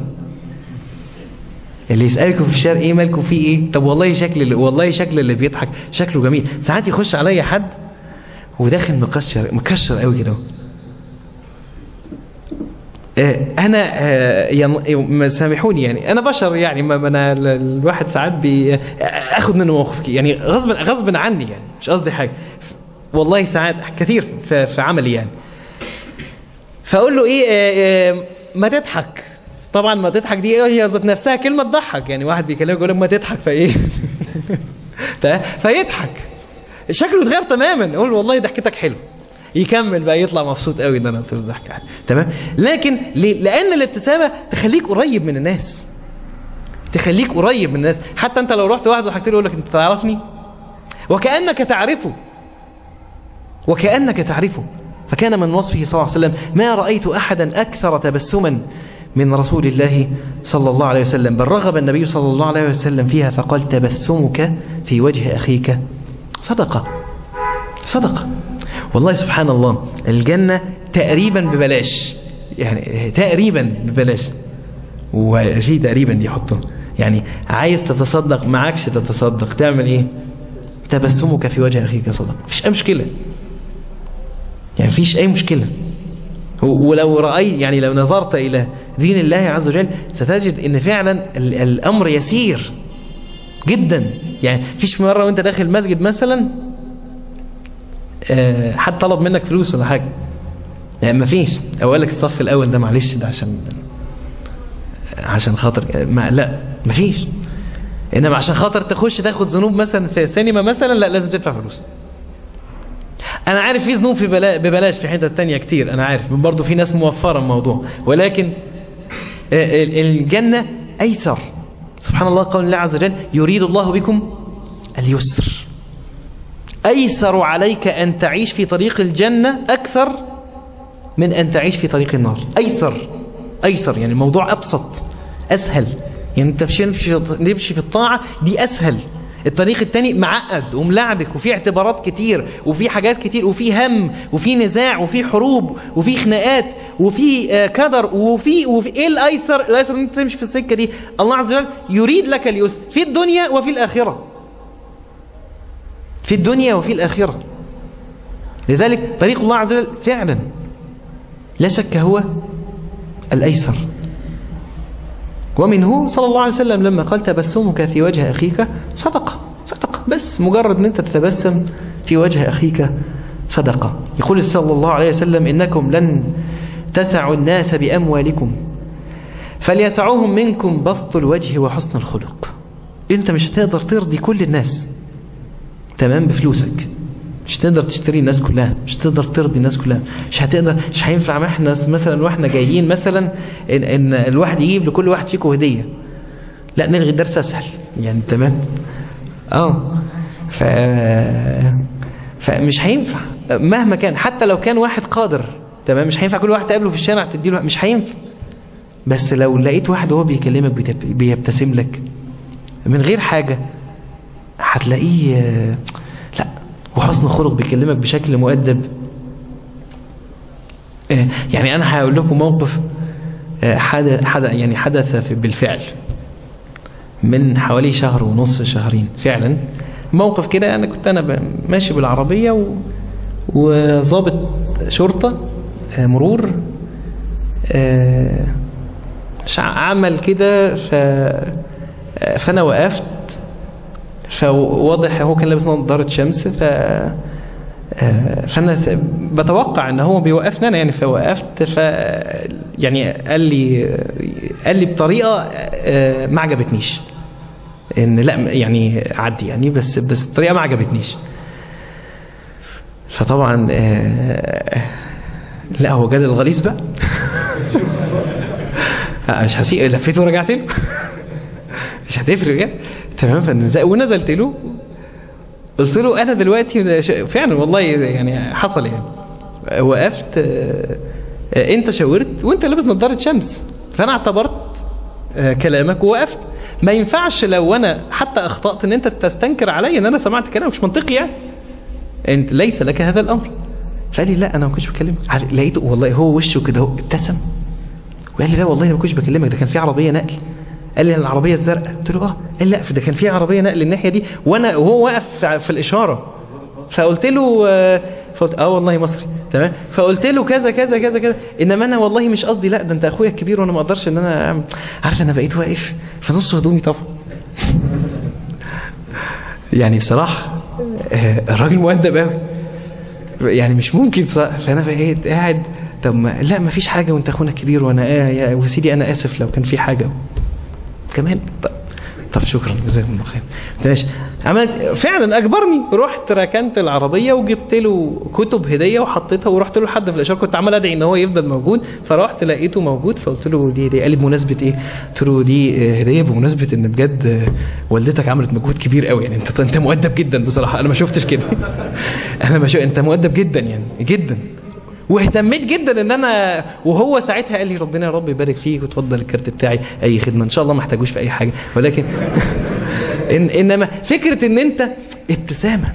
اللي يسألكم في الشارع ايه مالكم في ايه طب والله شكل اللي والله شكل اللي بيضحك شكله جميل ساعات يخش عليا حد وداخل مكشر مكشر قوي كده آه، انا آه، ين- ما سامحوني يعني انا بشر يعني ما ما انا ال- الواحد ساعات بي اخد منه موقف كي- يعني غصب غصب عني يعني مش قصدي حاجه والله ساعات كثير في, في عملي يعني فاقول له ايه آه، آه، ما تضحك طبعا ما تضحك دي ايه هي ذات نفسها كلمه تضحك يعني واحد بيكلمك يقول له ما تضحك فايه ف- فيضحك شكله اتغير تماما اقول له والله ضحكتك حلو يكمل بقى يطلع مبسوط قوي ان انا قلت له ضحك حلو. تمام لكن ليه؟ لان الابتسامه تخليك قريب من الناس تخليك قريب من الناس حتى انت لو رحت واحد وحكيت له يقول لك انت تعرفني وكانك تعرفه وكأنك تعرفه فكان من وصفه صلى الله عليه وسلم ما رأيت أحدا أكثر تبسما من رسول الله صلى الله عليه وسلم بل رغب النبي صلى الله عليه وسلم فيها فقال تبسمك في وجه أخيك صدقة صدقة والله سبحان الله الجنة تقريبا ببلاش يعني تقريبا ببلاش وفي تقريبا دي حطه يعني عايز تتصدق معكش تتصدق تعمل ايه تبسمك في وجه أخيك صدقة مفيش أي مشكلة يعني مفيش أي مشكلة و- ولو رأيت يعني لو نظرت إلى دين الله عز وجل ستجد أن فعلا ال- الأمر يسير جدا يعني فيش مرة وانت داخل المسجد مثلا آه، حد طلب منك فلوس ولا حاجة يعني مفيش أو قال لك الصف الأول ده معلش ده عشان عشان خاطر ما لا مفيش انما عشان خاطر تخش تاخد ذنوب مثلا في سينما مثلا لا لازم تدفع فلوس انا عارف في ذنوب في بلا ببلاش في حتت تانية كتير انا عارف برضه في ناس موفرة الموضوع ولكن آه، ال- الجنة ايسر سبحان الله قول الله عز وجل يريد الله بكم اليسر ايسر عليك ان تعيش في طريق الجنة اكثر من ان تعيش في طريق النار ايسر ايسر يعني الموضوع ابسط اسهل يعني انت تمشي نمشي في الطاعة دي اسهل الطريق التاني معقد وملعبك وفي اعتبارات كتير وفي حاجات كتير وفي هم وفي نزاع وفي حروب وفي خناقات وفي آه، كدر وفي وفي ايه الايسر الايسر ان انت تمشي في السكه دي الله عز وجل يريد لك اليسر في الدنيا وفي الاخره في الدنيا وفي الاخره لذلك طريق الله عز وجل فعلا لا شك هو الايسر ومنه صلى الله عليه وسلم لما قال تبسمك في وجه أخيك صدقة صدقة بس مجرد أن أنت تتبسم في وجه أخيك صدقة يقول صلى الله عليه وسلم إنكم لن تسعوا الناس بأموالكم فليسعوهم منكم بسط الوجه وحسن الخلق أنت مش هتقدر ترضي كل الناس تمام بفلوسك مش هتقدر تشتري الناس كلها مش هتقدر ترضي الناس كلها مش هتقدر مش هينفع ما احنا مثلا واحنا جايين مثلا ان, إن الواحد يجيب لكل واحد شيكو هديه لا نلغي الدرس اسهل يعني تمام اه ف فمش هينفع مهما كان حتى لو كان واحد قادر تمام مش هينفع كل واحد تقابله في الشارع تديله مش هينفع بس لو لقيت واحد وهو بيكلمك بيتب- بيبتسم لك من غير حاجة هتلاقيه آه، لا وحسن خلق بيكلمك بشكل مؤدب آه، يعني انا هقول لكم موقف آه، حدث حدث يعني حدث في- بالفعل من حوالي شهر ونص شهرين فعلا موقف كده انا كنت انا ب- ماشي بالعربيه و... وظابط شرطه آه، مرور آه، ش- عمل كده ف... آه، فانا وقفت فواضح هو كان لابس نظارة شمس ف آه، فانا س- بتوقع ان هو بيوقفني انا يعني فوقفت ف يعني قال لي قال لي بطريقه آه، ما عجبتنيش ان لا يعني عدي يعني بس بس الطريقه ما عجبتنيش فطبعا آه، لا هو جاد الغليظ بقى آه، مش هسيء لفيت ورجعت له مش هتفرق يعني تمام فنزل ونزلت له قلت له انا دلوقتي فعلا والله يعني حصل يعني وقفت آه، آه، انت شاورت وانت لابس نظاره شمس فانا اعتبرت آه، كلامك ووقفت ما ينفعش لو انا حتى اخطات ان انت تستنكر عليا ان انا سمعت كلام مش منطقي يعني انت ليس لك هذا الامر فقال لي لا انا ما كنتش بكلمك عارف- لقيته والله هو وشه كده هو ابتسم وقال لي لا والله أنا ما كنتش بكلمك ده كان في عربيه نقل قال لي العربيه الزرقاء قلت له اه قال لي لا ده كان في عربيه نقل الناحيه دي وانا وهو واقف في الاشاره فقلت له آه، فقلت اه والله مصري تمام فقلت له كذا كذا كذا كذا انما انا والله مش قصدي لا ده انت اخويا الكبير وانا ما اقدرش ان انا أعمل. عارف انا بقيت واقف في نص هدومي طبعا يعني بصراحه آه، الراجل مؤدب قوي يعني مش ممكن بصراحة. فانا بقيت قاعد طب ما لا ما فيش حاجه وانت اخونا الكبير وانا آه يا وسيدي انا اسف لو كان في حاجه كمان طب, طب شكرا جزاكم الله خير ماشي عملت فعلا اجبرني رحت ركنت العربيه وجبت له كتب هديه وحطيتها ورحت له لحد في الاشاره كنت عمال ادعي ان هو يفضل موجود فرحت لقيته موجود فقلت له دي دي قال لي بمناسبه ايه؟ قلت له دي آه، هديه بمناسبه ان بجد آه، والدتك عملت مجهود كبير قوي يعني انت انت مؤدب جدا بصراحه انا ما شفتش كده انا ما شو انت مؤدب جدا يعني جدا واهتميت جدا ان انا وهو ساعتها قال لي ربنا يا رب يبارك فيك وتفضل الكارت بتاعي اي خدمه ان شاء الله ما احتاجوش في اي حاجه ولكن إن انما فكره ان انت ابتسامه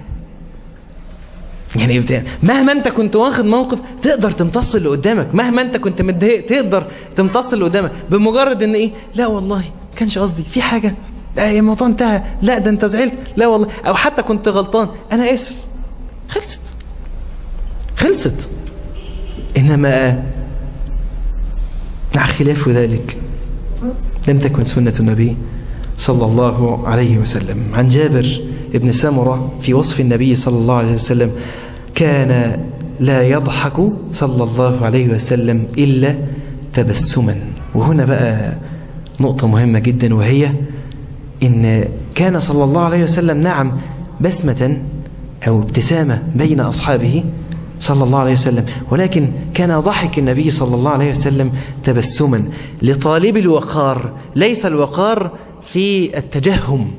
يعني ابت- مهما انت كنت واخد موقف تقدر تمتص اللي قدامك مهما انت كنت متضايق تقدر تمتص اللي قدامك بمجرد ان ايه لا والله ما كانش قصدي في حاجه لا الموضوع انتهى لا ده انت زعلت لا والله او حتى كنت غلطان انا اسف خلصت خلصت إنما مع خلاف ذلك لم تكن سنة النبي صلى الله عليه وسلم عن جابر بن سمرة في وصف النبي صلى الله عليه وسلم كان لا يضحك صلى الله عليه وسلم إلا تبسما وهنا بقى نقطة مهمة جدا وهي إن كان صلى الله عليه وسلم نعم بسمة أو ابتسامة بين أصحابه صلى الله عليه وسلم ولكن كان ضحك النبي صلى الله عليه وسلم تبسما لطالب الوقار ليس الوقار في التجهم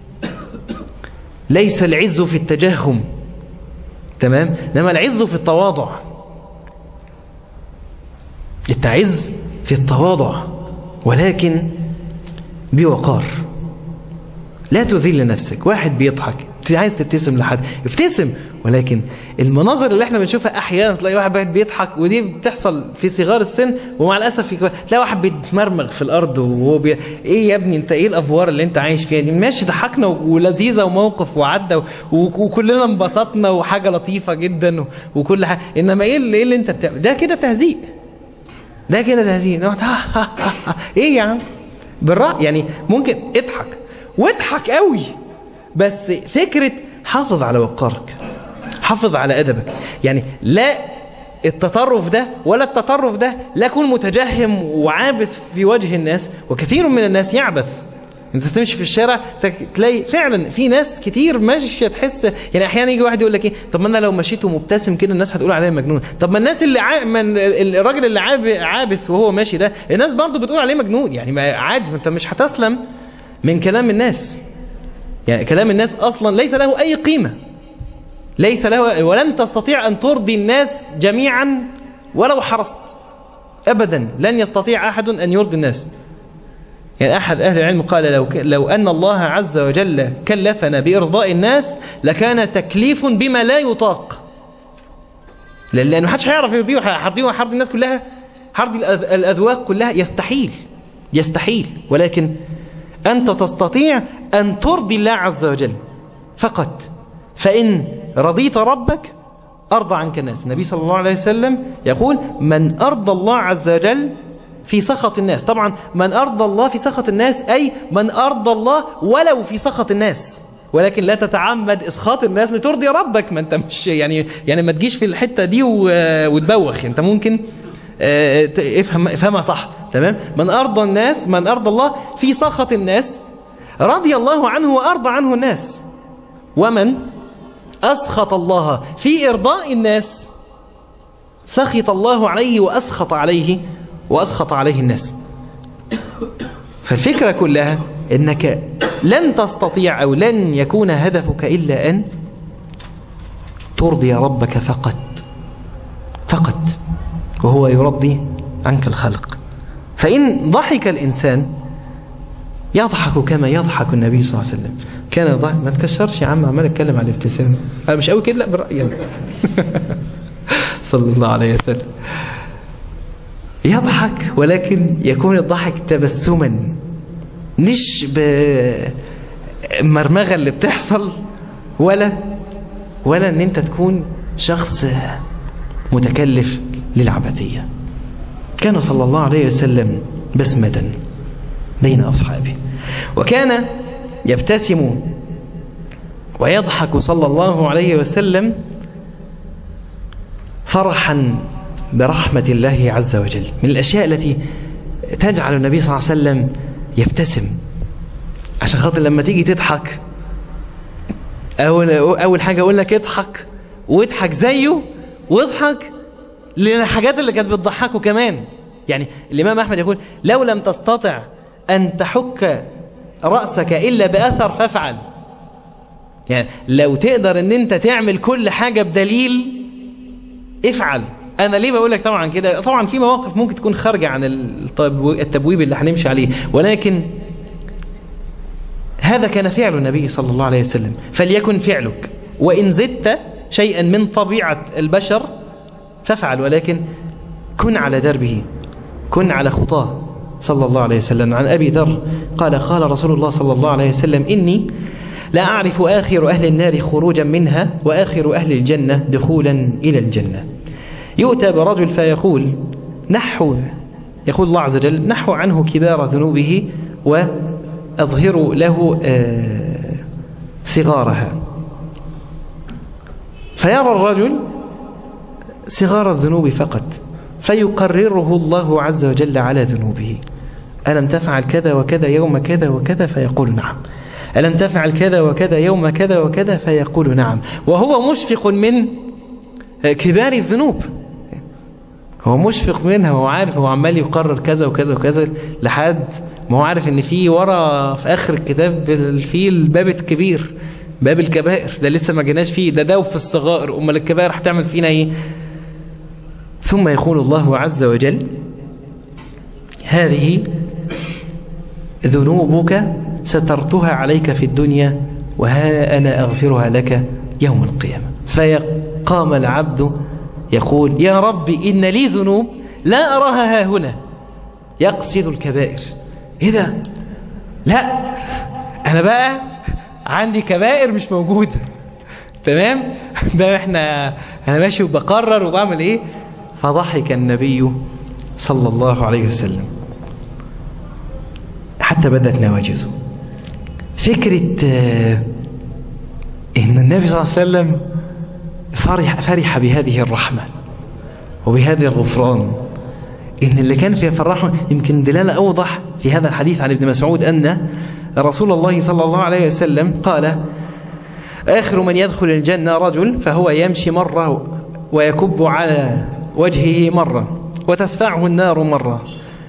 ليس العز في التجهم تمام انما العز في التواضع التعز في التواضع ولكن بوقار لا تذل نفسك واحد بيضحك عايز تبتسم لحد ابتسم ولكن المناظر اللي احنا بنشوفها احيانا تلاقي واحد واحد بيضحك ودي بتحصل في صغار السن ومع الاسف في كبار تلاقي واحد بيتمرمغ في الارض وهو بي... ايه يا ابني انت ايه الافوار اللي انت عايش فيها دي ماشي ضحكنا ولذيذه وموقف وعدى و... وكلنا انبسطنا وحاجه لطيفه جدا و... وكل حاجه انما ايه اللي, إيه اللي انت بتعمل ده كده تهزيء ده كده تهزيء نقعد ايه يا عم بالراحه يعني ممكن اضحك واضحك قوي بس فكرة حافظ على وقارك حافظ على أدبك يعني لا التطرف ده ولا التطرف ده لا يكون متجهم وعابث في وجه الناس وكثير من الناس يعبث انت تمشي في الشارع تلاقي فعلا في ناس كتير ماشيه تحس يعني احيانا يجي واحد يقول لك ايه طب ما انا لو مشيت ومبتسم كده الناس هتقول عليا مجنون طب ما الناس اللي ع... من الراجل اللي عاب... عابث وهو ماشي ده الناس برضه بتقول عليه مجنون يعني ما عادي انت مش هتسلم من كلام الناس يعني كلام الناس أصلا ليس له أي قيمة ليس له ولن تستطيع أن ترضي الناس جميعا ولو حرصت أبدا لن يستطيع أحد أن يرضي الناس يعني أحد أهل العلم قال لو, لو أن الله عز وجل كلفنا بإرضاء الناس لكان تكليف بما لا يطاق لأنه محدش هيعرف يرضيه هيرضيه هيرضي الناس كلها هيرضي الأذواق كلها يستحيل يستحيل ولكن أنت تستطيع أن ترضي الله عز وجل فقط فإن رضيت ربك أرضى عنك الناس النبي صلى الله عليه وسلم يقول من أرضى الله عز وجل في سخط الناس طبعا من أرضى الله في سخط الناس أي من أرضى الله ولو في سخط الناس ولكن لا تتعمد اسخاط الناس لترضي ربك ما انت مش يعني يعني ما تجيش في الحته دي وتبوخ انت ممكن افهم افهمها صح تمام من أرضى الناس من أرضى الله في سخط الناس رضي الله عنه وأرضى عنه الناس ومن أسخط الله في إرضاء الناس سخط الله عليه وأسخط عليه وأسخط عليه الناس فالفكرة كلها إنك لن تستطيع أو لن يكون هدفك إلا أن ترضي ربك فقط فقط وهو يرضي عنك الخلق فإن ضحك الإنسان يضحك كما يضحك النبي صلى الله عليه وسلم كان يضحك ما تكسرش يا عم عمال اتكلم على الابتسام انا مش قوي كده لا بالرأي أنا. صلى الله عليه وسلم يضحك ولكن يكون الضحك تبسما مش بمرمغة اللي بتحصل ولا ولا ان انت تكون شخص متكلف للعبثية كان صلى الله عليه وسلم بسمة بين أصحابه وكان يبتسم ويضحك صلى الله عليه وسلم فرحا برحمة الله عز وجل من الأشياء التي تجعل النبي صلى الله عليه وسلم يبتسم عشان خاطر لما تيجي تضحك أول, أول حاجة أقول لك اضحك واضحك زيه واضحك للحاجات اللي كانت بتضحكه كمان يعني الإمام أحمد يقول لو لم تستطع أن تحك رأسك إلا بأثر فافعل يعني لو تقدر ان انت تعمل كل حاجة بدليل افعل انا ليه بقول لك طبعا كده طبعا في مواقف ممكن تكون خارجة عن التبويب اللي هنمشي عليه ولكن هذا كان فعل النبي صلى الله عليه وسلم فليكن فعلك وإن زدت شيئا من طبيعة البشر فافعل ولكن كن على دربه كن على خطاه صلى الله عليه وسلم عن أبي ذر قال قال رسول الله صلى الله عليه وسلم إني لا أعرف آخر أهل النار خروجا منها وآخر أهل الجنة دخولا إلى الجنة يؤتى برجل فيقول نحو يقول الله عز وجل نحو عنه كبار ذنوبه وأظهر له صغارها فيرى الرجل صغار الذنوب فقط فيقرره الله عز وجل على ذنوبه ألم تفعل كذا وكذا يوم كذا وكذا فيقول نعم ألم تفعل كذا وكذا يوم كذا وكذا فيقول نعم وهو مشفق من كبار الذنوب هو مشفق منها هو عارف هو عمال يقرر كذا وكذا وكذا لحد ما هو عارف ان في ورا في اخر الكتاب في الباب الكبير باب الكبائر ده لسه ما جيناش فيه ده ده في الصغائر امال الكبائر هتعمل فينا ايه ثم يقول الله عز وجل هذه ذنوبك سترتها عليك في الدنيا وها أنا أغفرها لك يوم القيامة فيقام العبد يقول يا رب إن لي ذنوب لا أراها ها هنا يقصد الكبائر إيه ده لا أنا بقى عندي كبائر مش موجودة تمام ده احنا انا ماشي وبقرر وبعمل ايه فضحك النبي صلى الله عليه وسلم حتى بدت نواجزه فكرة ان النبي صلى الله عليه وسلم فرح, فرح بهذه الرحمة وبهذا الغفران ان اللي كان في فرحه يمكن دلالة اوضح في هذا الحديث عن ابن مسعود ان رسول الله صلى الله عليه وسلم قال آخر من يدخل الجنة رجل فهو يمشي مرة ويكب على وجهه مرة وتسفعه النار مرة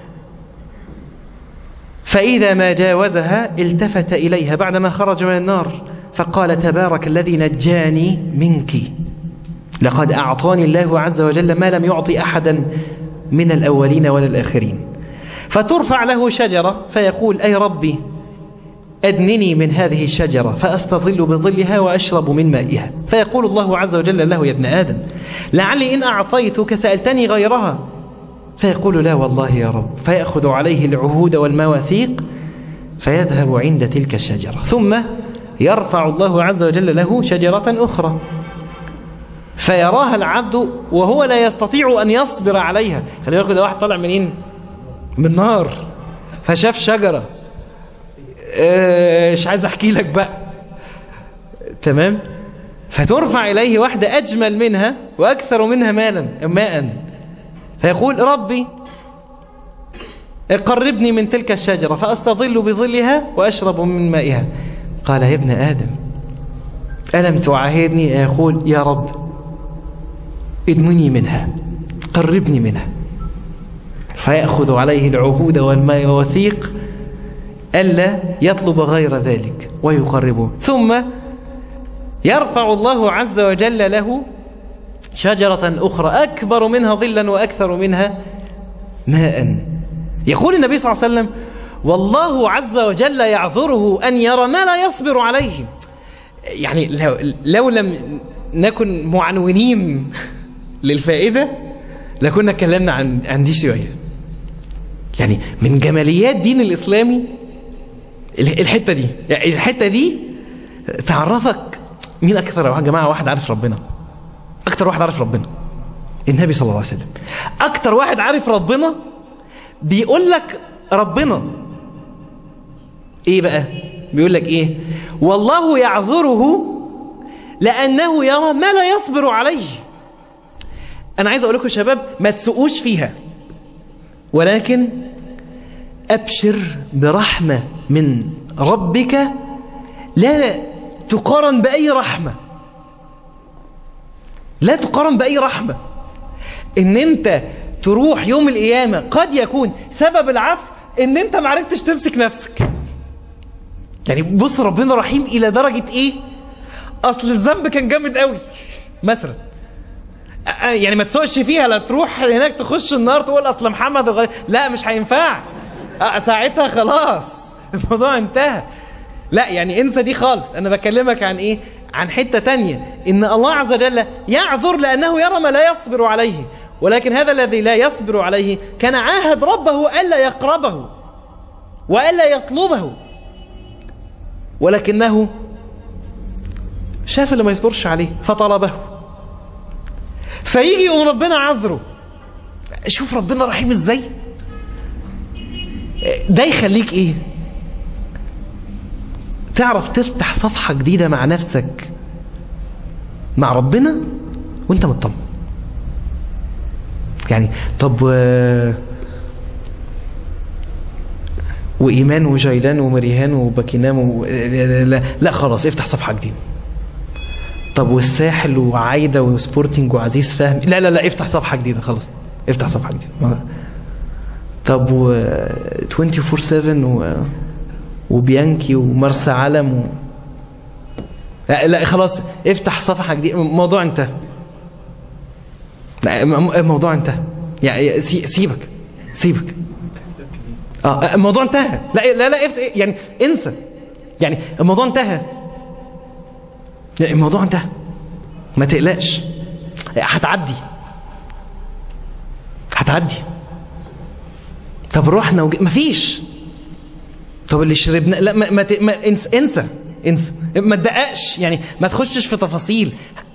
فإذا ما جاوزها التفت إليها بعدما خرج من النار فقال تبارك الذي نجاني منك لقد أعطاني الله عز وجل ما لم يعطي أحدا من الأولين ولا الآخرين فترفع له شجرة فيقول أي ربي أدنني من هذه الشجرة فأستظل بظلها وأشرب من مائها فيقول الله عز وجل له يا ابن آدم لعلي إن أعطيتك سألتني غيرها فيقول لا والله يا رب فيأخذ عليه العهود والمواثيق فيذهب عند تلك الشجرة ثم يرفع الله عز وجل له شجرة أخرى فيراها العبد وهو لا يستطيع أن يصبر عليها خلي بالك ده واحد طالع منين من نار فشاف شجرة مش عايز احكي لك بقى تمام فترفع إليه واحدة أجمل منها وأكثر منها مالا ماء فيقول ربي قربني من تلك الشجرة فأستظل بظلها وأشرب من مائها قال يا ابن آدم ألم تعاهدني يقول يا رب ادنني منها قربني منها فيأخذ عليه العهود والمواثيق ألا يطلب غير ذلك ويقربه ثم يرفع الله عز وجل له شجرة أخرى أكبر منها ظلا وأكثر منها ماء يقول النبي صلى الله عليه وسلم والله عز وجل يعذره أن يرى ما لا يصبر عليه يعني لو, لو لم نكن معنونين للفائدة لكنا اتكلمنا عن عن دي شوية يعني من جماليات دين الإسلامي الحتة دي يعني الحتة دي تعرفك مين أكثر يا جماعة واحد عارف ربنا أكثر واحد عارف ربنا النبي صلى الله عليه وسلم أكثر واحد عارف ربنا بيقول لك ربنا إيه بقى بيقول لك إيه والله يعذره لأنه يرى ما لا يصبر عليه أنا عايز أقول لكم شباب ما تسوقوش فيها ولكن أبشر برحمة من ربك لا تقارن بأي رحمة لا تقارن بأي رحمة ان انت تروح يوم القيامة قد يكون سبب العفو ان انت معرفتش تمسك نفسك يعني بص ربنا رحيم الى درجة ايه اصل الذنب كان جامد قوي مثلا يعني ما تسوقش فيها لا تروح هناك تخش النار تقول اصل محمد الغريب لا مش هينفع ساعتها خلاص الموضوع انتهى لا يعني انسى دي خالص انا بكلمك عن ايه عن حتة تانية ان الله عز وجل يعذر لانه يرى ما لا يصبر عليه ولكن هذا الذي لا يصبر عليه كان عاهد ربه ألا يقربه وألا يطلبه ولكنه شاف اللي ما يصبرش عليه فطلبه فيجي يقوم ربنا عذره شوف ربنا رحيم ازاي ده يخليك ايه تعرف تفتح صفحة جديدة مع نفسك مع ربنا وانت مطمن يعني طب و... وإيمان وجيلان ومريهان وباكينام و... لا, لا خلاص افتح صفحة جديدة طب والساحل وعايدة وسبورتنج وعزيز فهمي لا لا لا افتح صفحة جديدة خلاص افتح صفحة جديدة طب و 24 7 و... وبيانكي ومرسى علم و... لا, لا خلاص افتح صفحة جديدة موضوع انتهى لا الموضوع انتهى يعني سيبك سيبك اه الموضوع انتهى لا لا لا يعني انسى يعني الموضوع انتهى الموضوع انتهى ما تقلقش هتعدي هتعدي طب رحنا وج... مفيش طب اللي شربنا لا ما, ما, ت... ما انسى انسى انسى ما تدققش يعني ما تخشش في تفاصيل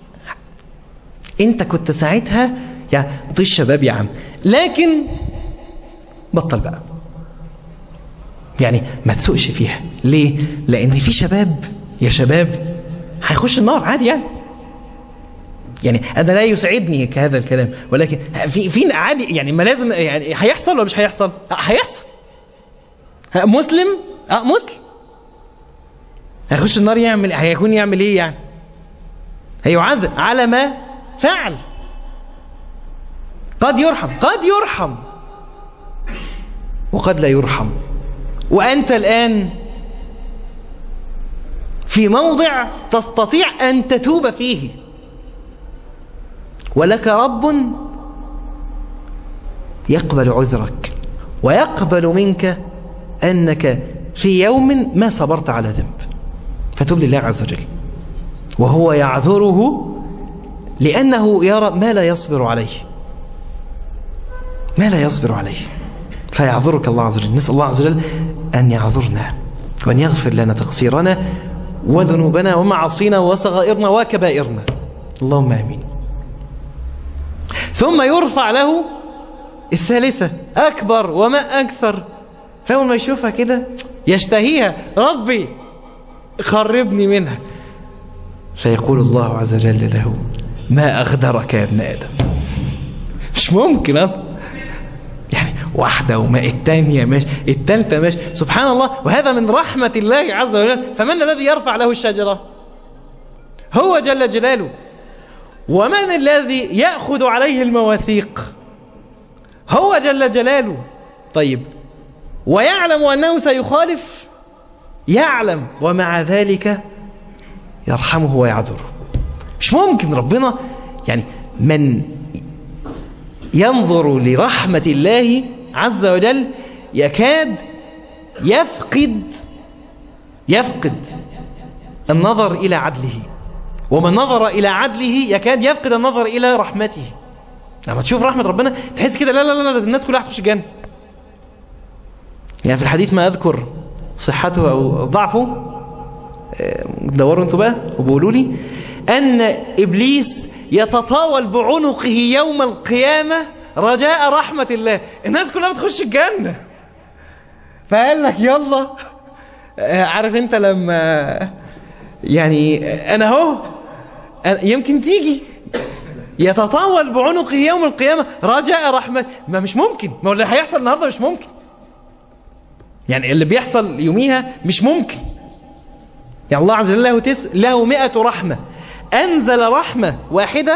انت كنت ساعتها يا طيش شباب يا عم لكن بطل بقى يعني ما تسوقش فيها ليه لان في شباب يا شباب هيخش النار عادي يعني يعني انا لا يسعدني كهذا الكلام ولكن في في عادي يعني ما لازم يعني هيحصل ولا مش هيحصل هيحصل مسلم اه مسلم هيخش النار يعمل هيكون يعمل ايه يعني هيعذب على ما فعل قد يرحم قد يرحم وقد لا يرحم وأنت الآن في موضع تستطيع أن تتوب فيه ولك رب يقبل عذرك ويقبل منك أنك في يوم ما صبرت على ذنب فتوب لله عز وجل وهو يعذره لأنه يرى ما لا يصبر عليه ما لا يصبر عليه فيعذرك الله عز وجل نسأل الله عز وجل أن يعذرنا وأن يغفر لنا تقصيرنا وذنوبنا ومعاصينا وصغائرنا وكبائرنا اللهم آمين ثم يرفع له الثالثة أكبر وما أكثر فأول ما يشوفها كده يشتهيها ربي خربني منها فيقول الله عز وجل له ما أغدرك يا ابن آدم مش ممكن أصلا يعني واحدة وما الثانية ماشي الثالثة ماشي سبحان الله وهذا من رحمة الله عز وجل فمن الذي يرفع له الشجرة هو جل جلاله ومن الذي يأخذ عليه المواثيق هو جل جلاله طيب ويعلم أنه سيخالف يعلم ومع ذلك يرحمه ويعذره مش ممكن ربنا يعني من ينظر لرحمة الله عز وجل يكاد يفقد يفقد النظر إلى عدله ومن نظر إلى عدله يكاد يفقد النظر إلى رحمته لما تشوف رحمة ربنا تحس كده لا لا لا الناس كلها هتخش الجنة يعني في الحديث ما أذكر صحته أو ضعفه دوروا انتوا بقى وبقولوا لي أن إبليس يتطاول بعنقه يوم القيامة رجاء رحمة الله الناس كلها بتخش الجنة فقال لك يلا عارف انت لما يعني انا اهو يمكن تيجي يتطاول بعنقه يوم القيامة رجاء رحمة ما مش ممكن ما هو اللي هيحصل النهاردة مش ممكن يعني اللي بيحصل يوميها مش ممكن يعني الله عز وجل له, تس... له مئة رحمة أنزل رحمة واحدة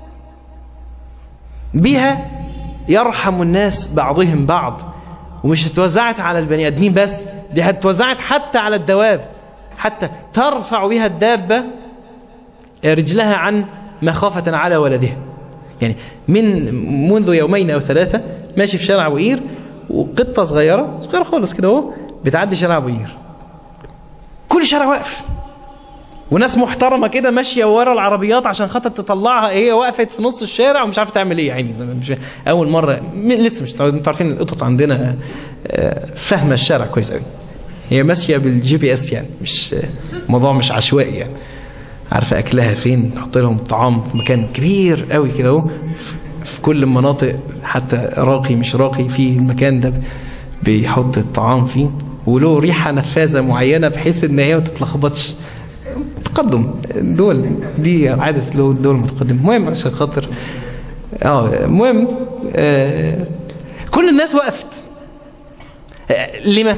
بها يرحم الناس بعضهم بعض ومش اتوزعت على البني ادمين بس دي اتوزعت حتى على الدواب حتى ترفع بها الدابة رجلها عن مخافة على ولدها يعني من منذ يومين أو ثلاثة ماشي في شارع بوئير وقطة صغيرة صغيرة خالص كده اهو بتعدي شارع بوئير كل شارع واقف وناس محترمة كده ماشية ورا العربيات عشان خاطر تطلعها هي وقفت في نص الشارع ومش عارفة تعمل ايه يعني مش أول مرة لسه مش انتوا عارفين القطط عندنا فاهمة الشارع كويس قوي هي ماشية بالجي بي اس يعني مش موضوع مش عشوائي يعني عارفة أكلها فين تحط لهم طعام في مكان كبير قوي كده اهو في كل المناطق حتى راقي مش راقي في المكان ده بيحط الطعام فيه وله ريحة نفاذة معينة بحيث ان هي ما تتلخبطش تقدم دول دي عادة له الدول المتقدمة المهم عشان خاطر اه المهم آه كل الناس وقفت آه لما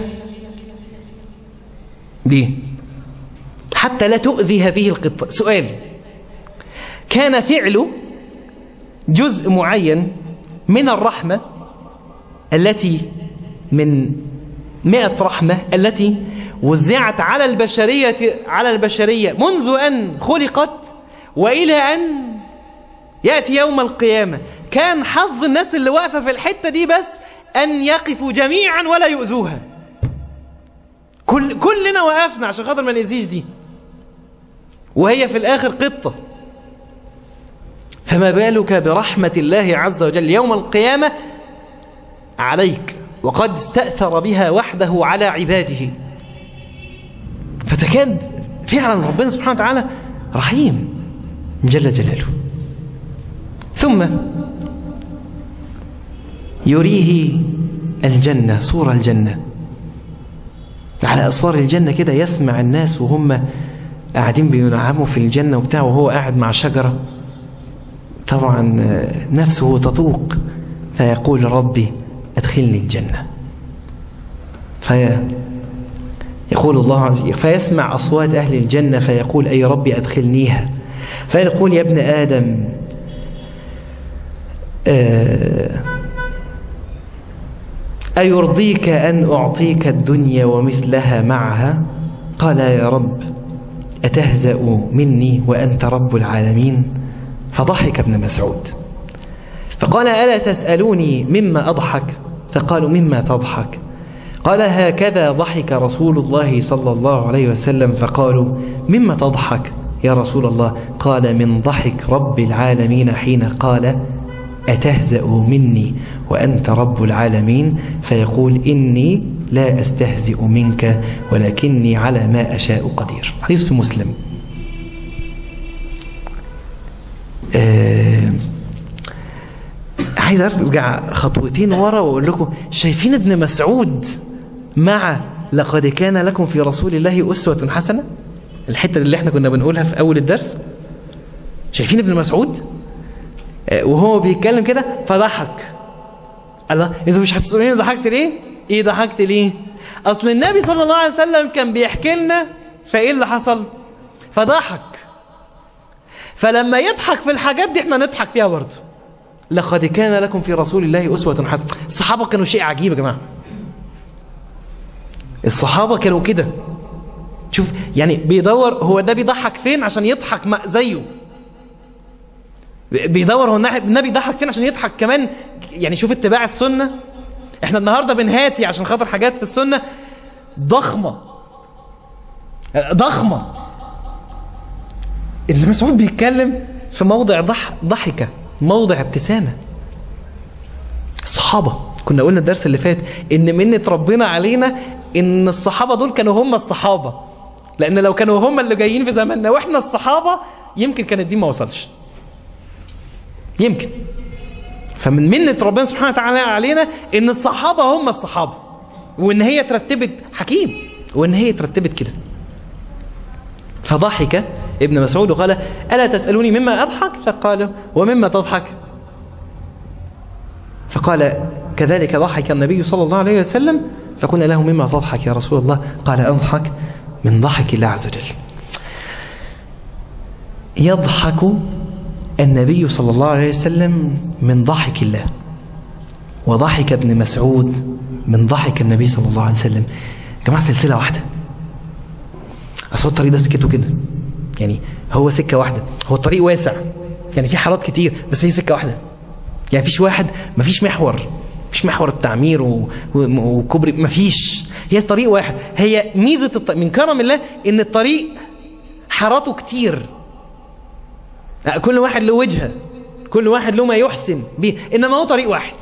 ليه حتى لا تؤذي هذه القطة سؤال كان فعل جزء معين من الرحمة التي من مئة رحمة التي وزعت على البشرية على البشرية منذ أن خلقت وإلى أن يأتي يوم القيامة كان حظ الناس اللي واقفة في الحتة دي بس أن يقفوا جميعا ولا يؤذوها كل كلنا وقفنا عشان خاطر ما نأذيش دي وهي في الآخر قطة فما بالك برحمة الله عز وجل يوم القيامة عليك وقد استأثر بها وحده على عباده فتكاد فعلا ربنا سبحانه وتعالى رحيم جل جلاله ثم يريه الجنة صورة الجنة على أسوار الجنة كده يسمع الناس وهم قاعدين بينعموا في الجنة وبتاع وهو قاعد مع شجرة طبعا نفسه تطوق فيقول ربي أدخلني الجنة في يقول الله عز وجل فيسمع أصوات أهل الجنة فيقول أي ربي أدخلنيها فيقول يا ابن آدم أيرضيك أن أعطيك الدنيا ومثلها معها قال يا رب أتهزأ مني وأنت رب العالمين فضحك ابن مسعود فقال ألا تسألوني مما أضحك فقالوا مما تضحك قال هكذا ضحك رسول الله صلى الله عليه وسلم فقالوا مما تضحك يا رسول الله قال من ضحك رب العالمين حين قال أتهزأ مني وأنت رب العالمين فيقول إني لا أستهزئ منك ولكني على ما أشاء قدير حديث في مسلم آه عايز ارجع خطوتين ورا واقول لكم شايفين ابن مسعود مع لقد كان لكم في رسول الله أسوة حسنة الحتة اللي احنا كنا بنقولها في أول الدرس شايفين ابن مسعود وهو بيتكلم كده فضحك الله انتوا مش هتسألوني ضحكت ليه ايه ضحكت ليه اصل النبي صلى الله عليه وسلم كان بيحكي لنا فايه اللي حصل فضحك فلما يضحك في الحاجات دي احنا نضحك فيها برضه لقد كان لكم في رسول الله أسوة حسنة الصحابة كانوا شيء عجيب يا جماعة الصحابة كانوا كده شوف يعني بيدور هو ده بيضحك فين عشان يضحك مع- زيه بيدور هو الناحية- النبي ضحك فين عشان يضحك كمان يعني شوف اتباع السنة احنا النهاردة بنهاتي عشان خاطر حاجات في السنة ضخمة ضخمة ابن مسعود بيتكلم في موضع ضح ضحكة موضع ابتسامة الصحابة كنا قلنا الدرس اللي فات ان منة ربنا علينا ان الصحابة دول كانوا هم الصحابة لان لو كانوا هم اللي جايين في زماننا واحنا الصحابة يمكن كان الدين ما وصلش يمكن فمن منة ربنا سبحانه وتعالى علينا ان الصحابة هم الصحابة وان هي ترتبت حكيم وان هي ترتبت كده فضحك ابن مسعود وقال ألا تسألوني مما أضحك فقال ومما تضحك فقال كذلك ضحك النبي صلى الله عليه وسلم فقلنا له مما تضحك يا رسول الله قال أضحك من ضحك الله عز وجل يضحك النبي صلى الله عليه وسلم من ضحك الله وضحك ابن مسعود من ضحك النبي صلى الله عليه وسلم يا جماعة سلسلة واحدة أصل الطريق ده سكته كده يعني هو سكة واحدة هو الطريق واسع يعني في حارات كتير بس هي سكة واحدة يعني فيش واحد مفيش محور مفيش محور التعمير و- و- وكوبري مفيش هي طريق واحد هي ميزة الط... من كرم الله ان الطريق حاراته كتير كل واحد له وجهة كل واحد له ما يحسن به انما هو طريق واحد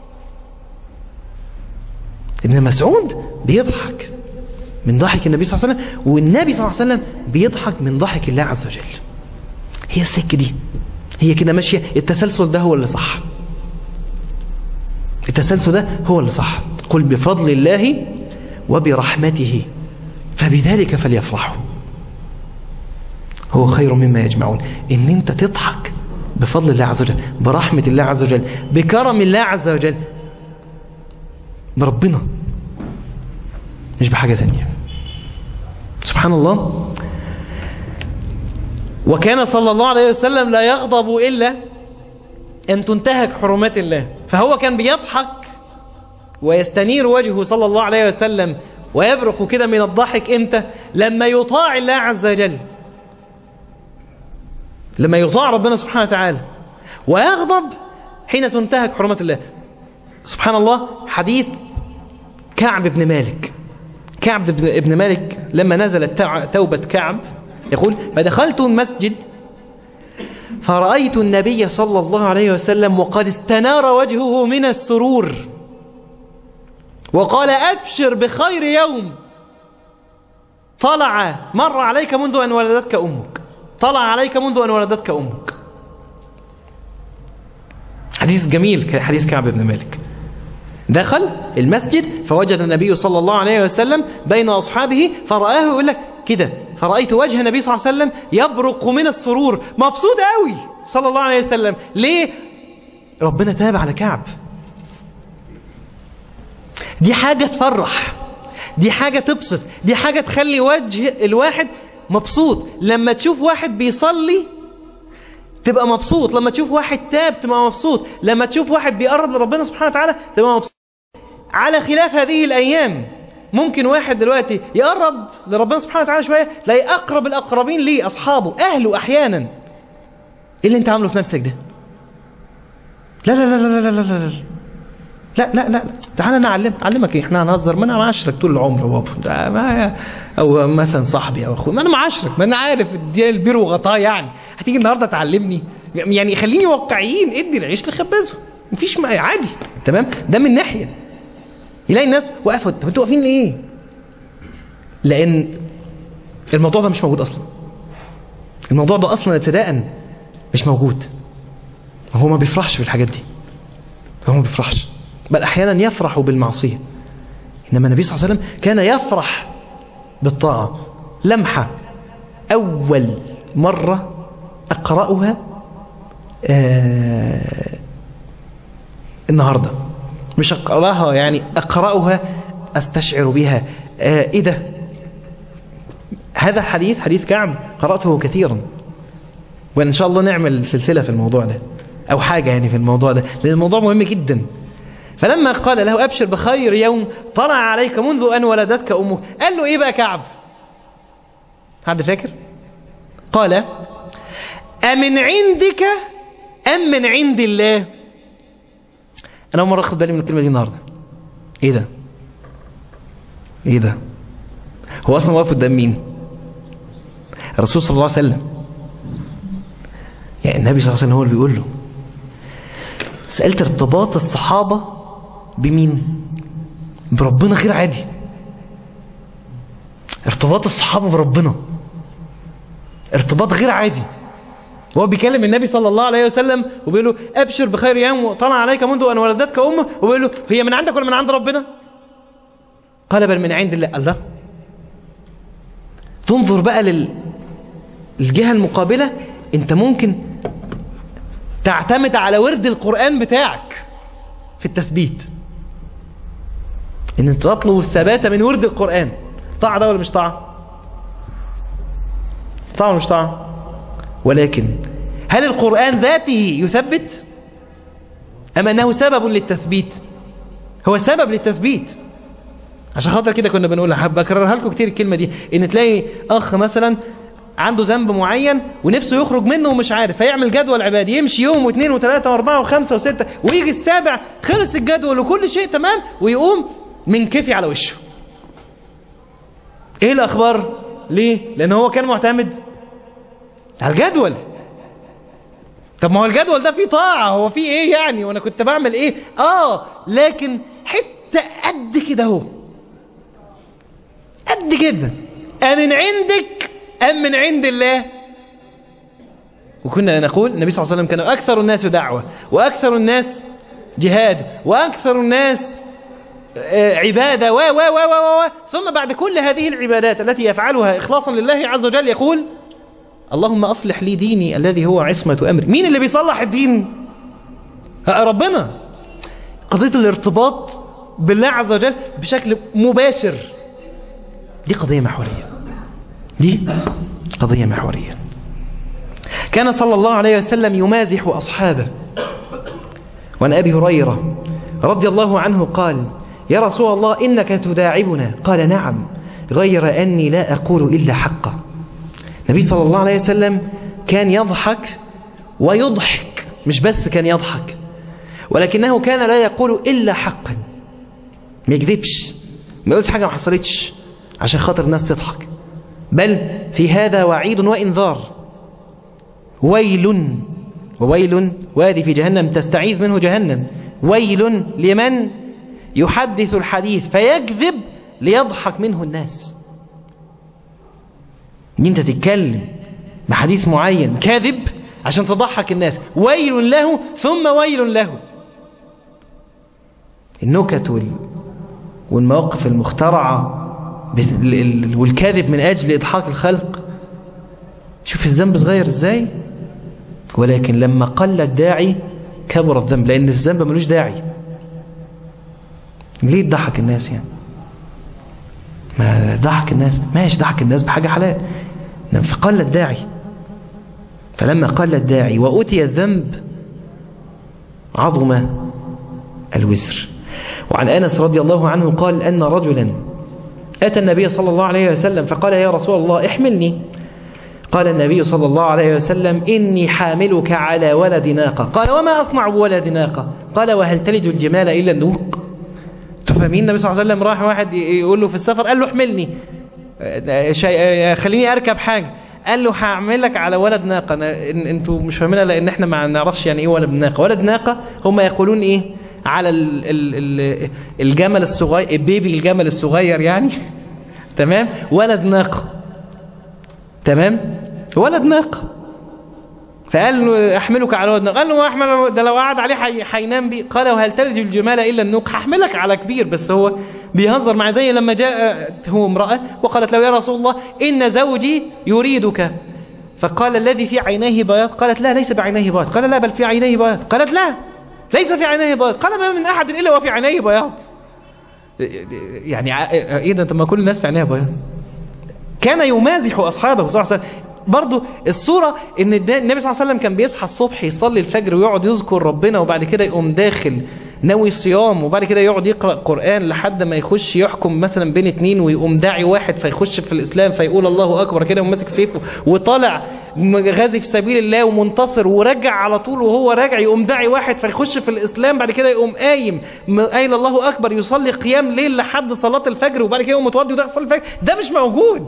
ابن مسعود بيضحك من ضحك النبي صلى الله عليه وسلم والنبي صلى الله عليه وسلم بيضحك من ضحك الله عز وجل هي السكة دي هي كده ماشية التسلسل ده هو اللي صح التسلسل ده هو اللي صح قل بفضل الله وبرحمته فبذلك فليفرحوا هو خير مما يجمعون ان انت تضحك بفضل الله عز وجل برحمة الله عز وجل بكرم الله عز وجل بربنا مش بحاجة ثانية سبحان الله وكان صلى الله عليه وسلم لا يغضب إلا أن تنتهك حرمات الله فهو كان بيضحك ويستنير وجهه صلى الله عليه وسلم ويبرق كده من الضحك امتى لما يطاع الله عز وجل لما يطاع ربنا سبحانه وتعالى ويغضب حين تنتهك حرمات الله سبحان الله حديث كعب بن مالك كعب بن ابن مالك لما نزلت تع- توبة كعب يقول فدخلت المسجد فرأيت النبي صلى الله عليه وسلم وقد استنار وجهه من السرور وقال أبشر بخير يوم طلع مر عليك منذ أن ولدتك أمك طلع عليك منذ أن ولدتك أمك حديث جميل حديث كعب بن مالك دخل المسجد فوجد النبي صلى الله عليه وسلم بين أصحابه فرآه يقول لك كده فرأيت وجه النبي صلى الله عليه وسلم يبرق من السرور مبسوط قوي صلى الله عليه وسلم ليه ربنا تاب على كعب دي حاجة تفرح دي حاجة تبسط دي حاجة تخلي وجه الواحد مبسوط لما تشوف واحد بيصلي تبقى مبسوط لما تشوف واحد تاب تبقى مبسوط لما تشوف واحد بيقرب لربنا سبحانه وتعالى تبقى مبسوط على خلاف هذه الأيام ممكن واحد دلوقتي يقرب لربنا سبحانه وتعالى شوية تلاقي أقرب الأقربين ليه أصحابه أهله أحيانا إيه اللي أنت عامله في نفسك ده لا لا لا لا لا لا لا لا لا لا لا تعالى انا اعلم اعلمك ايه احنا هنهزر ما انا معاشرك طول العمر بابا ده ما او مثلا صاحبي او اخوي ما انا معاشرك ما انا عارف دي البير وغطاه يعني هتيجي النهارده تعلمني يعني خليني واقعيين ادي العيش لخبازه مفيش ما عادي تمام ده من ناحيه يلاقي الناس واقفه طب انتوا واقفين ليه؟ لان الموضوع ده مش موجود اصلا الموضوع ده اصلا ابتداء مش موجود هو ما بيفرحش بالحاجات دي هو ما بيفرحش بل احيانا يفرح بالمعصيه انما النبي صلى الله عليه وسلم كان يفرح بالطاعه لمحه اول مره اقراها آه النهارده مش اقراها يعني اقراها استشعر بها آه ايه ده هذا حديث حديث كعب قراته كثيرا وان شاء الله نعمل سلسله في الموضوع ده او حاجه يعني في الموضوع ده لان الموضوع مهم جدا فلما قال له أبشر بخير يوم طلع عليك منذ أن ولدتك أمك قال له إيه بقى كعب حد فاكر قال أمن عندك أم من عند الله أنا أول مرة أخذ بالي من الكلمة دي النهاردة إيه ده إيه ده هو أصلا واقف قدام مين الرسول صلى الله عليه وسلم يعني النبي صلى الله عليه وسلم هو اللي بيقول له سألت ارتباط الصحابة بمين بربنا غير عادي ارتباط الصحابة بربنا ارتباط غير عادي هو بيكلم النبي صلى الله عليه وسلم وبيقول له ابشر بخير يوم طلع عليك منذ ان ولدتك امه وبيقول له هي من عندك ولا من عند ربنا قال بل من عند الله الله تنظر بقى لل الجهة المقابلة انت ممكن تعتمد على ورد القرآن بتاعك في التثبيت ان انت تطلب الثبات من ورد القرآن طاعة ده ولا مش طاعة طاعة ولا مش طاعة ولكن هل القرآن ذاته يثبت أم أنه سبب للتثبيت هو سبب للتثبيت عشان خاطر كده كنا بنقول حابب أكررها لكم كتير الكلمة دي إن تلاقي أخ مثلا عنده ذنب معين ونفسه يخرج منه ومش عارف فيعمل جدول عبادي يمشي يوم واثنين وثلاثة واربعة وخمسة وستة ويجي السابع خلص الجدول وكل شيء تمام ويقوم من كيفي على وشه ايه الاخبار ليه لان هو كان معتمد على الجدول طب ما هو الجدول ده فيه طاعة هو فيه ايه يعني وانا كنت بعمل ايه اه لكن حتة قد كده اهو قد كده أمن عندك أم من عند الله وكنا نقول النبي صلى الله عليه وسلم كان أكثر الناس دعوة وأكثر الناس جهاد وأكثر الناس عبادة و و و و و ثم بعد كل هذه العبادات التي يفعلها إخلاصا لله عز وجل يقول اللهم أصلح لي ديني الذي هو عصمة أمري مين اللي بيصلح الدين ربنا قضية الارتباط بالله عز وجل بشكل مباشر دي قضية محورية دي قضية محورية كان صلى الله عليه وسلم يمازح أصحابه وعن أبي هريرة رضي الله عنه قال يا رسول الله إنك تداعبنا قال نعم غير أني لا أقول إلا حقا النبي صلى الله عليه وسلم كان يضحك ويضحك مش بس كان يضحك ولكنه كان لا يقول إلا حقا ما يكذبش ما يقولش حاجة ما حصلتش عشان خاطر الناس تضحك بل في هذا وعيد وإنذار ويل وويل وادي في جهنم تستعيذ منه جهنم ويل لمن يحدث الحديث فيكذب ليضحك منه الناس ان انت تتكلم بحديث معين كاذب عشان تضحك الناس ويل له ثم ويل له النكت وال... والمواقف المخترعة والكاذب من أجل إضحاك الخلق شوف الذنب صغير إزاي ولكن لما قل الداعي كبر الذنب لأن الذنب ملوش داعي ليه تضحك الناس يعني ما ضحك الناس ماشي ضحك الناس بحاجة حلال فقل الداعي فلما قل الداعي وأتي الذنب عظم الوزر وعن أنس رضي الله عنه قال أن رجلا أتى النبي صلى الله عليه وسلم فقال يا رسول الله احملني قال النبي صلى الله عليه وسلم إني حاملك على ولد ناقة قال وما أصنع بولد ناقة قال وهل تلج الجمال إلا النوق تفهمين النبي صلى الله عليه وسلم راح واحد يقول له في السفر قال له احملني خليني أركب حاجة قال له هعملك على ولد ناقة انتوا مش فاهمينها لأن احنا ما نعرفش يعني ايه ولد ناقة ولد ناقة هم يقولون ايه على ال ال ال الجمل الصغير البيبي الجمل الصغير يعني تمام ولد ناقة تمام ولد ناقة فقال له احملك على ولد ناقة قال له ما احمل ده لو قعد عليه هينام بيه قال وهل تلج الجمال الا النوق هحملك على كبير بس هو بيهزر مع زي لما جاء هو امرأة وقالت له يا رسول الله إن زوجي يريدك فقال الذي في عينيه بياض قالت لا ليس بعينيه بياض قال لا بل في عينيه بياض قالت لا ليس في عينيه بياض قال ما من أحد إلا وفي عينيه بياض يعني إيه ده ما كل الناس في عينيها بياض كان يمازح أصحابه صلى الله عليه وسلم برضو الصورة ان النبي صلى الله عليه وسلم كان بيصحى الصبح يصلي الفجر ويقعد يذكر ربنا وبعد كده يقوم داخل ناوي صيام وبعد كده يقعد يقرأ قرآن لحد ما يخش يحكم مثلا بين اتنين ويقوم داعي واحد فيخش في الإسلام فيقول الله أكبر كده وماسك سيفه وطالع غازي في سبيل الله ومنتصر ورجع على طول وهو راجع يقوم داعي واحد فيخش في الإسلام بعد كده يقوم قايم قايل الله أكبر يصلي قيام ليل لحد صلاة الفجر وبعد كده يقوم متوضي وداخل يصلي الفجر ده مش موجود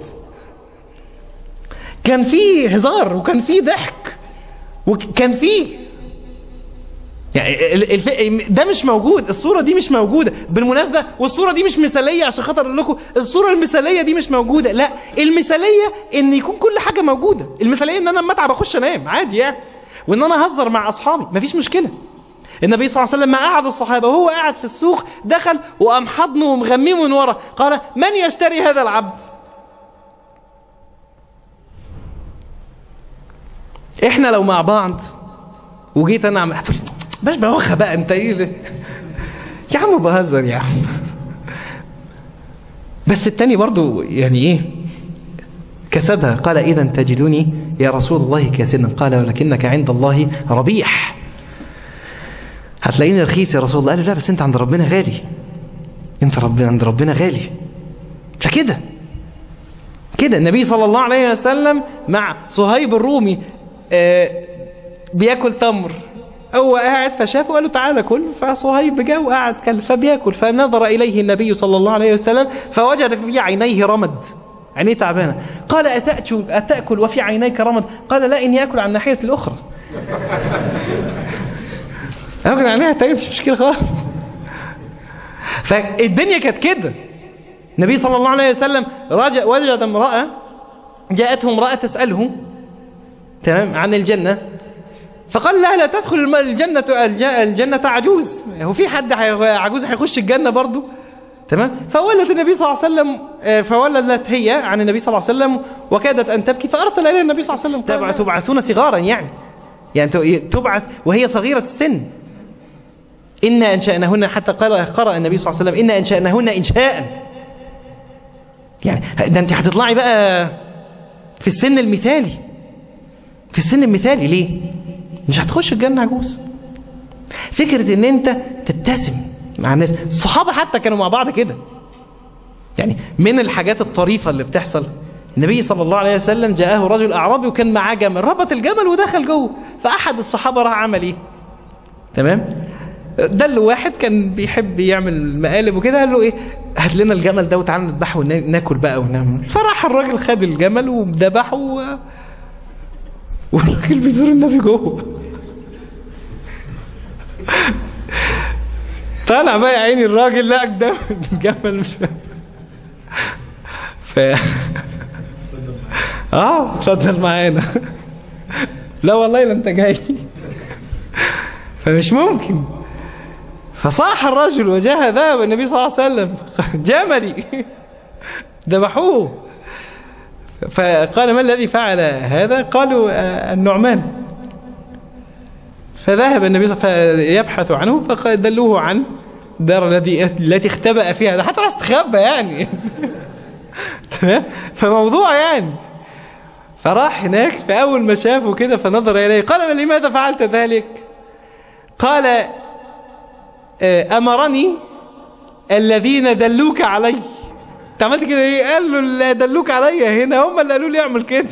كان فيه هزار وكان فيه ضحك وكان فيه يعني الف... ده مش موجود الصورة دي مش موجودة بالمناسبة والصورة دي مش مثالية عشان خاطر اقول لكم الصورة المثالية دي مش موجودة لا المثالية ان يكون كل حاجة موجودة المثالية ان انا لما اتعب اخش انام عادي يعني وان انا اهزر مع اصحابي مفيش مشكلة النبي صلى الله عليه وسلم ما قعد الصحابة وهو قاعد في السوق دخل وقام حضنه ومغميه من ورا قال من يشتري هذا العبد احنا لو مع بعض وجيت انا عم هتقول باش بوخها بقى انت ايه ده يا عم بهزر يا عم بس التاني برضو يعني ايه كسبها قال اذا تجدني يا رسول الله كاسدا قال ولكنك عند الله ربيح هتلاقيني رخيص يا رسول الله قال له لا بس انت عند ربنا غالي انت ربنا عند ربنا غالي فكده كده النبي صلى الله عليه وسلم مع صهيب الرومي آه بياكل تمر هو قاعد فشافه وقال له تعالى كل فصهيب جاء وقعد كل فبياكل فنظر إليه النبي صلى الله عليه وسلم فوجد في عينيه رمد عينيه تعبانة قال أتأكل, أتأكل وفي عينيك رمد قال لا إني أكل عن الناحية الأخرى أكل عينيها تاني مش مشكلة خالص فالدنيا كانت كده النبي صلى الله عليه وسلم وجد امرأة جاءته امرأة تسأله تمام عن الجنة فقال لا لا تدخل الجنة الجنة عجوز هو في حد عجوز هيخش الجنة برضه تمام فولت النبي صلى الله عليه وسلم فولدت هي عن النبي صلى الله عليه وسلم وكادت أن تبكي فأرسل إليها النبي صلى الله عليه وسلم قال تبعثون صغارا يعني يعني تبعث وهي صغيرة السن إنا أنشأنهن حتى قال قرأ النبي صلى الله عليه وسلم إنا أنشأنهن إنشاء يعني ده أنت هتطلعي بقى في السن المثالي في السن المثالي ليه مش هتخش الجنة عجوز فكرة ان انت تبتسم مع الناس الصحابة حتى كانوا مع بعض كده يعني من الحاجات الطريفة اللي بتحصل النبي صلى الله عليه وسلم جاءه رجل أعرابي وكان معاه جمل ربط الجمل ودخل جوه فأحد الصحابة راح عمل ايه تمام ده اللي واحد كان بيحب يعمل مقالب وكده قال له ايه هات لنا الجمل ده وتعالى نذبحه وناكل بقى ونعمل فراح الراجل خد الجمل وذبحه و... والراجل بيزور النبي جوه طالع بقى عيني الراجل لا ده الجمل مش ف اه اتفضل معانا لا والله لا انت جاي فمش ممكن فصاح الرجل وجاء ذهب النبي صلى الله عليه وسلم جملي ذبحوه فقال ما الذي فعل هذا قالوا النعمان فذهب النبي صلى الله عليه وسلم يبحث عنه فدلوه عن الدار التي التي اختبأ فيها ده حتى راح استخبى يعني فموضوع يعني فراح هناك فأول ما شافه كده فنظر إليه قال لماذا فعلت ذلك قال أمرني الذين دلوك علي انت عملت كده ايه قال له اللي دلوك عليا هنا هم اللي قالوا لي اعمل كده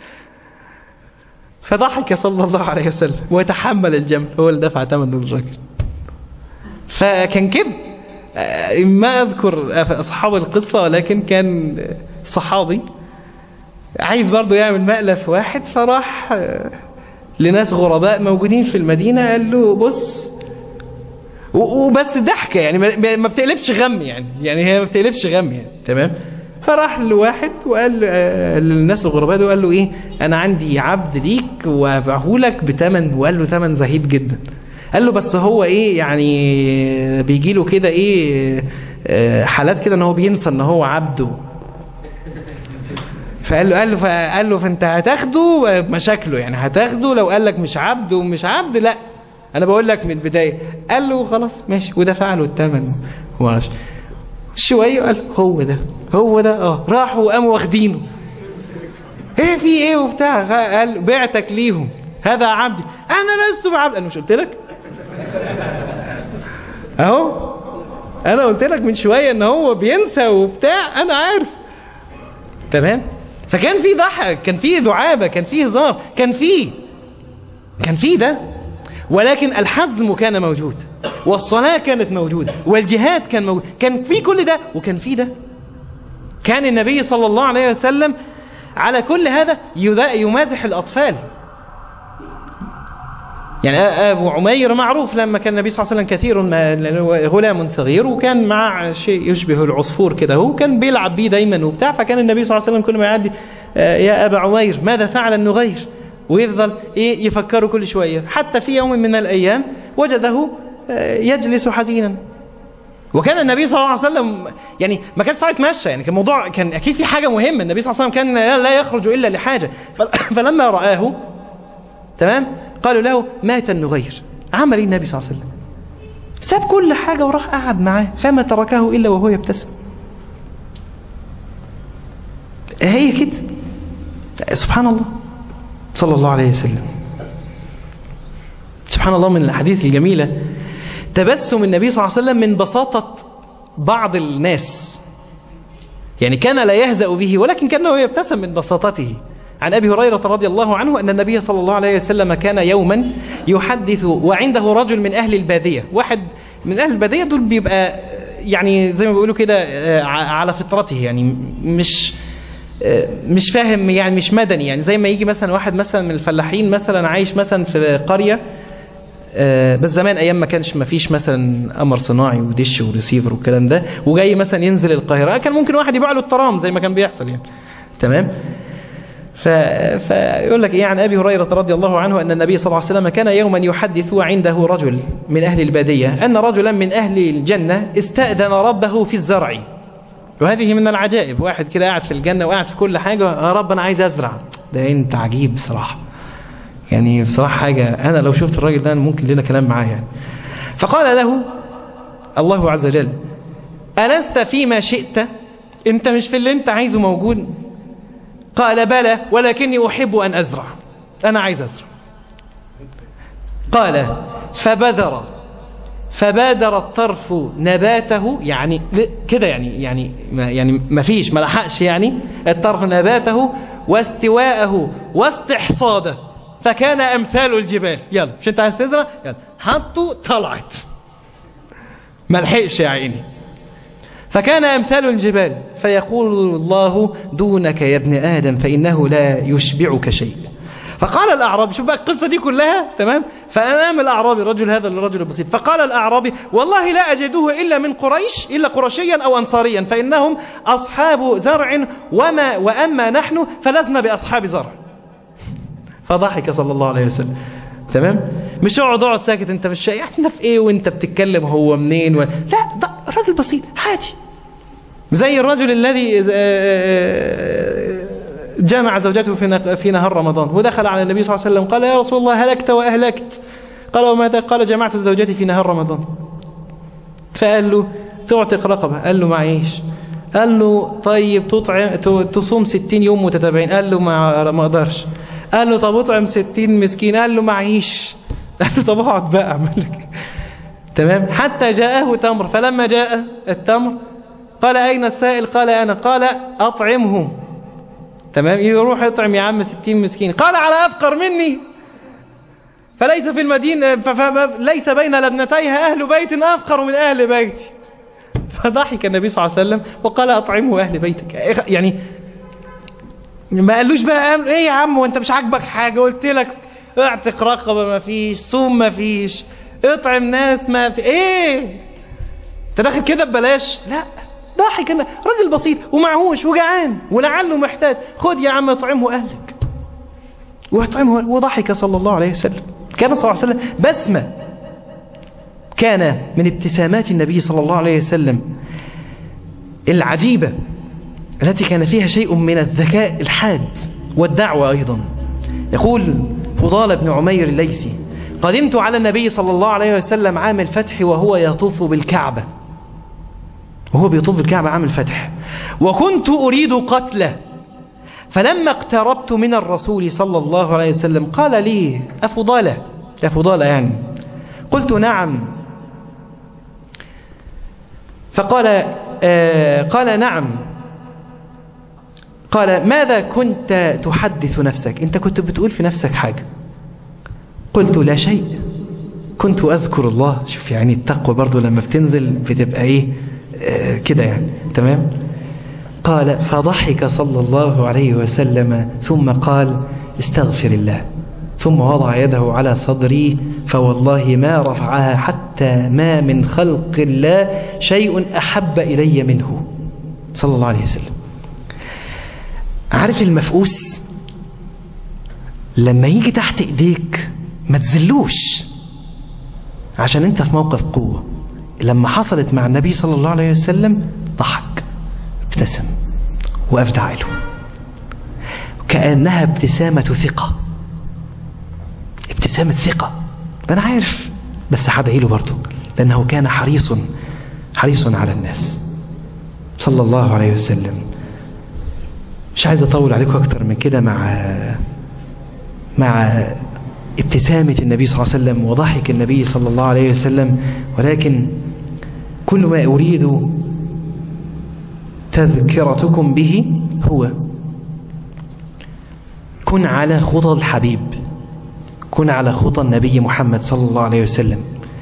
فضحك صلى الله عليه وسلم وتحمل الجمل هو اللي دفع ثمن الرجل فكان كده ما اذكر اصحاب القصة ولكن كان صحابي عايز برضه يعمل مألف واحد فراح لناس غرباء موجودين في المدينة قال له بص وبس ضحكة يعني ما بتقلبش غم يعني يعني هي ما بتقلبش غم يعني تمام فراح لواحد وقال للناس الغرباء دول قال له ايه انا عندي عبد ليك وابيعه لك بثمن وقال له ثمن زهيد جدا قال له بس هو ايه يعني بيجي له كده ايه حالات كده ان هو بينسى ان هو عبده فقال له قال له فقال له فانت هتاخده مشاكله يعني هتاخده لو قال لك مش عبد ومش عبد لا انا بقول لك من البدايه قال له خلاص ماشي ودفع له الثمن وماشي شويه قال هو ده هو ده اه راحوا وقاموا واخدينه ايه في ايه وبتاع قال بعتك ليهم هذا عبدي انا لست بعبد انا مش قلت لك اهو انا قلت لك من شوية ان هو بينسى وبتاع انا عارف تمام فكان في ضحك كان في دعابة كان في هزار كان في كان في ده ولكن الحزم كان موجود والصلاة كانت موجودة والجهاد كان موجود كان في كل ده وكان في ده كان النبي صلى الله عليه وسلم على كل هذا يمازح الأطفال يعني أبو عمير معروف لما كان النبي صلى الله عليه وسلم كثير غلام صغير وكان مع شيء يشبه العصفور كده هو كان بيلعب بيه دايما وبتاع فكان النبي صلى الله عليه وسلم كل ما يعدي يا أبا عمير ماذا فعل النغير ويفضل إيه يفكره كل شوية حتى في يوم من الأيام وجده يجلس حزينا وكان النبي صلى الله عليه وسلم يعني ما كانش طالع يتمشى يعني كان الموضوع كان اكيد في حاجه مهمه النبي صلى الله عليه وسلم كان لا يخرج الا لحاجه فلما رآه تمام قالوا له مات النغير عمل ايه النبي صلى الله عليه وسلم ساب كل حاجه وراح قعد معاه فما تركه الا وهو يبتسم هي كده سبحان الله صلى الله عليه وسلم سبحان الله من الأحاديث الجميلة تبسم النبي صلى الله عليه وسلم من بساطة بعض الناس يعني كان لا يهزأ به ولكن كانه يبتسم من بساطته عن أبي هريرة رضي الله عنه أن النبي صلى الله عليه وسلم كان يوما يحدث وعنده رجل من أهل البادية واحد من أهل البادية دول بيبقى يعني زي ما بيقولوا كده على فطرته يعني مش مش فاهم يعني مش مدني يعني زي ما يجي مثلا واحد مثلا من الفلاحين مثلا عايش مثلا في قرية بس زمان ايام ما كانش ما فيش مثلا قمر صناعي ودش وريسيفر والكلام ده وجاي مثلا ينزل القاهرة كان ممكن واحد يبيع له الترام زي ما كان بيحصل يعني تمام ف... فيقول لك ايه عن ابي هريره رضي الله عنه ان النبي صلى الله عليه وسلم كان يوما يحدث وعنده رجل من اهل الباديه ان رجلا من اهل الجنه استاذن ربه في الزرع وهذه من العجائب واحد كده قاعد في الجنة وقاعد في كل حاجة يا رب أنا عايز أزرع ده أنت عجيب بصراحة يعني بصراحة حاجة أنا لو شفت الراجل ده ممكن لنا كلام معاه يعني فقال له الله عز وجل ألست فيما شئت أنت مش في اللي أنت عايزه موجود قال بلى ولكني أحب أن أزرع أنا عايز أزرع قال فبذر فبادر الطرف نباته يعني كده يعني يعني يعني ما فيش ما لحقش يعني الطرف نباته واستواءه واستحصاده فكان امثال الجبال يلا مش انت عايز تزرع يلا حطوا طلعت ما لحقش يا عيني فكان امثال الجبال فيقول الله دونك يا ابن ادم فانه لا يشبعك شيء فقال الأعرابي شوف بقى القصة دي كلها تمام فأمام الأعرابي الرجل هذا الرجل البسيط فقال الأعرابي والله لا أجده إلا من قريش إلا قرشيا أو أنصاريا فإنهم أصحاب زرع وما وأما نحن فلسنا بأصحاب زرع فضحك صلى الله عليه وسلم تمام مش اقعد اقعد ساكت انت مش احنا في ايه وانت بتتكلم هو منين و... لا ده راجل بسيط عادي زي الرجل الذي جامع زوجته في في نهار رمضان ودخل على النبي صلى الله عليه وسلم قال يا رسول الله هلكت وأهلكت قال وماذا قال جمعت زوجتي في نهار رمضان فقال له تعتق رقبة قال له معيش قال له طيب تطعم تصوم ستين يوم متتابعين قال له ما ما اقدرش قال له طب اطعم ستين مسكين قال له معيش قال له طب اقعد بقى اعمل لك تمام حتى جاءه تمر فلما جاء التمر قال أين السائل قال أنا قال أطعمه تمام يروح يطعم يا عم ستين مسكين قال على أفقر مني فليس في المدينة ليس بين لبنتيها أهل بيت أفقر من أهل بيتي فضحك النبي صلى الله عليه وسلم وقال أطعمه أهل بيتك يعني ما قالوش بقى ايه يا عم وانت مش عاجبك حاجة قلت لك اعتق رقبة ما فيش صوم ما فيش اطعم ناس ما في ايه انت داخل كده ببلاش لا ضاحك انا راجل بسيط ومعهوش وجعان ولعله محتاج خد يا عم اطعمه اهلك واطعمه وضحك صلى الله عليه وسلم كان صلى الله عليه وسلم بسمة كان من ابتسامات النبي صلى الله عليه وسلم العجيبة التي كان فيها شيء من الذكاء الحاد والدعوة أيضا يقول فضال بن عمير الليثي قدمت على النبي صلى الله عليه وسلم عام الفتح وهو يطوف بالكعبة وهو بيطوف بالكعبة عام الفتح وكنت أريد قتله فلما اقتربت من الرسول صلى الله عليه وسلم قال لي أفضالة أفضالة يعني قلت نعم فقال آه قال نعم قال ماذا كنت تحدث نفسك انت كنت بتقول في نفسك حاجة قلت لا شيء كنت أذكر الله شوف يعني التقوى برضو لما بتنزل بتبقى ايه آه كده يعني تمام قال فضحك صلى الله عليه وسلم ثم قال استغفر الله ثم وضع يده على صدري فوالله ما رفعها حتى ما من خلق الله شيء أحب إلي منه صلى الله عليه وسلم عارف المفقوس لما يجي تحت ايديك ما تزلوش عشان انت في موقف قوة لما حصلت مع النبي صلى الله عليه وسلم ضحك ابتسم وأفدع له كأنها ابتسامة ثقة ابتسامة ثقة أنا عارف بس هدعي له برضه لأنه كان حريص حريص على الناس صلى الله عليه وسلم مش عايز أطول عليكم أكتر من كده مع مع ابتسامة النبي صلى الله عليه وسلم وضحك النبي صلى الله عليه وسلم ولكن كل ما أريد تذكرتكم به هو كن على خطى الحبيب كن على خطى النبي محمد صلى الله عليه وسلم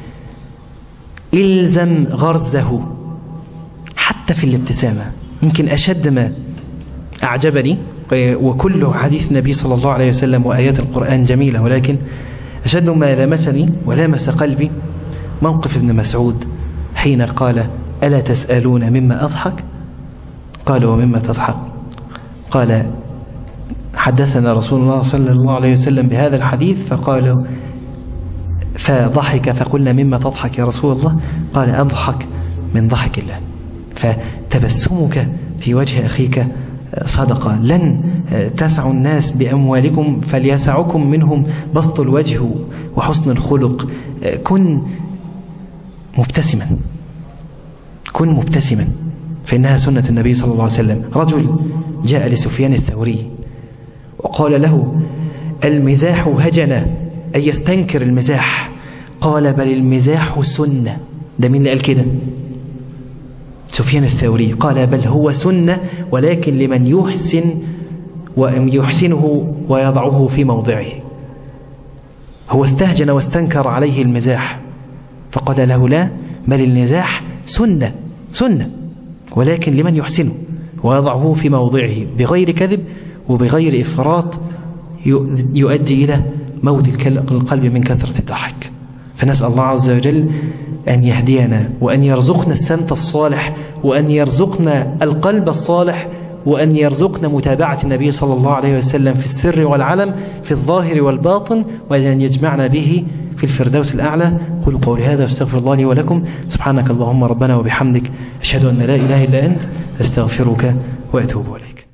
إلزم غرزه حتى في الابتسامة يمكن أشد ما أعجبني وكل حديث النبي صلى الله عليه وسلم وآيات القرآن جميلة ولكن أشد ما لمسني ولامس قلبي موقف ابن مسعود حين قال ألا تسألون مما أضحك قالوا ومما تضحك قال حدثنا رسول الله صلى الله عليه وسلم بهذا الحديث فقالوا فضحك فقلنا مما تضحك يا رسول الله قال أضحك من ضحك الله فتبسمك في وجه أخيك صدقة لن تسعوا الناس بأموالكم فليسعكم منهم بسط الوجه وحسن الخلق كن مبتسما كن مبتسما فإنها سنة النبي صلى الله عليه وسلم رجل جاء لسفيان الثوري وقال له المزاح هجنة أي يستنكر المزاح قال بل المزاح سنة ده مين اللي قال كده سفيان الثوري قال بل هو سنة ولكن لمن يحسن ويحسنه ويضعه في موضعه هو استهجن واستنكر عليه المزاح فقال له لا بل المزاح سنة سنة ولكن لمن يحسنه ويضعه في موضعه بغير كذب وبغير إفراط يؤدي إلى موت القلب من كثرة الضحك فنسأل الله عز وجل أن يهدينا وأن يرزقنا السمت الصالح وأن يرزقنا القلب الصالح وأن يرزقنا متابعة النبي صلى الله عليه وسلم في السر والعلم في الظاهر والباطن وأن يجمعنا به في الفردوس الأعلى قولوا قولي هذا واستغفر الله لي ولكم سبحانك اللهم ربنا وبحمدك أشهد أن لا إله إلا أنت أستغفرك وأتوب إليك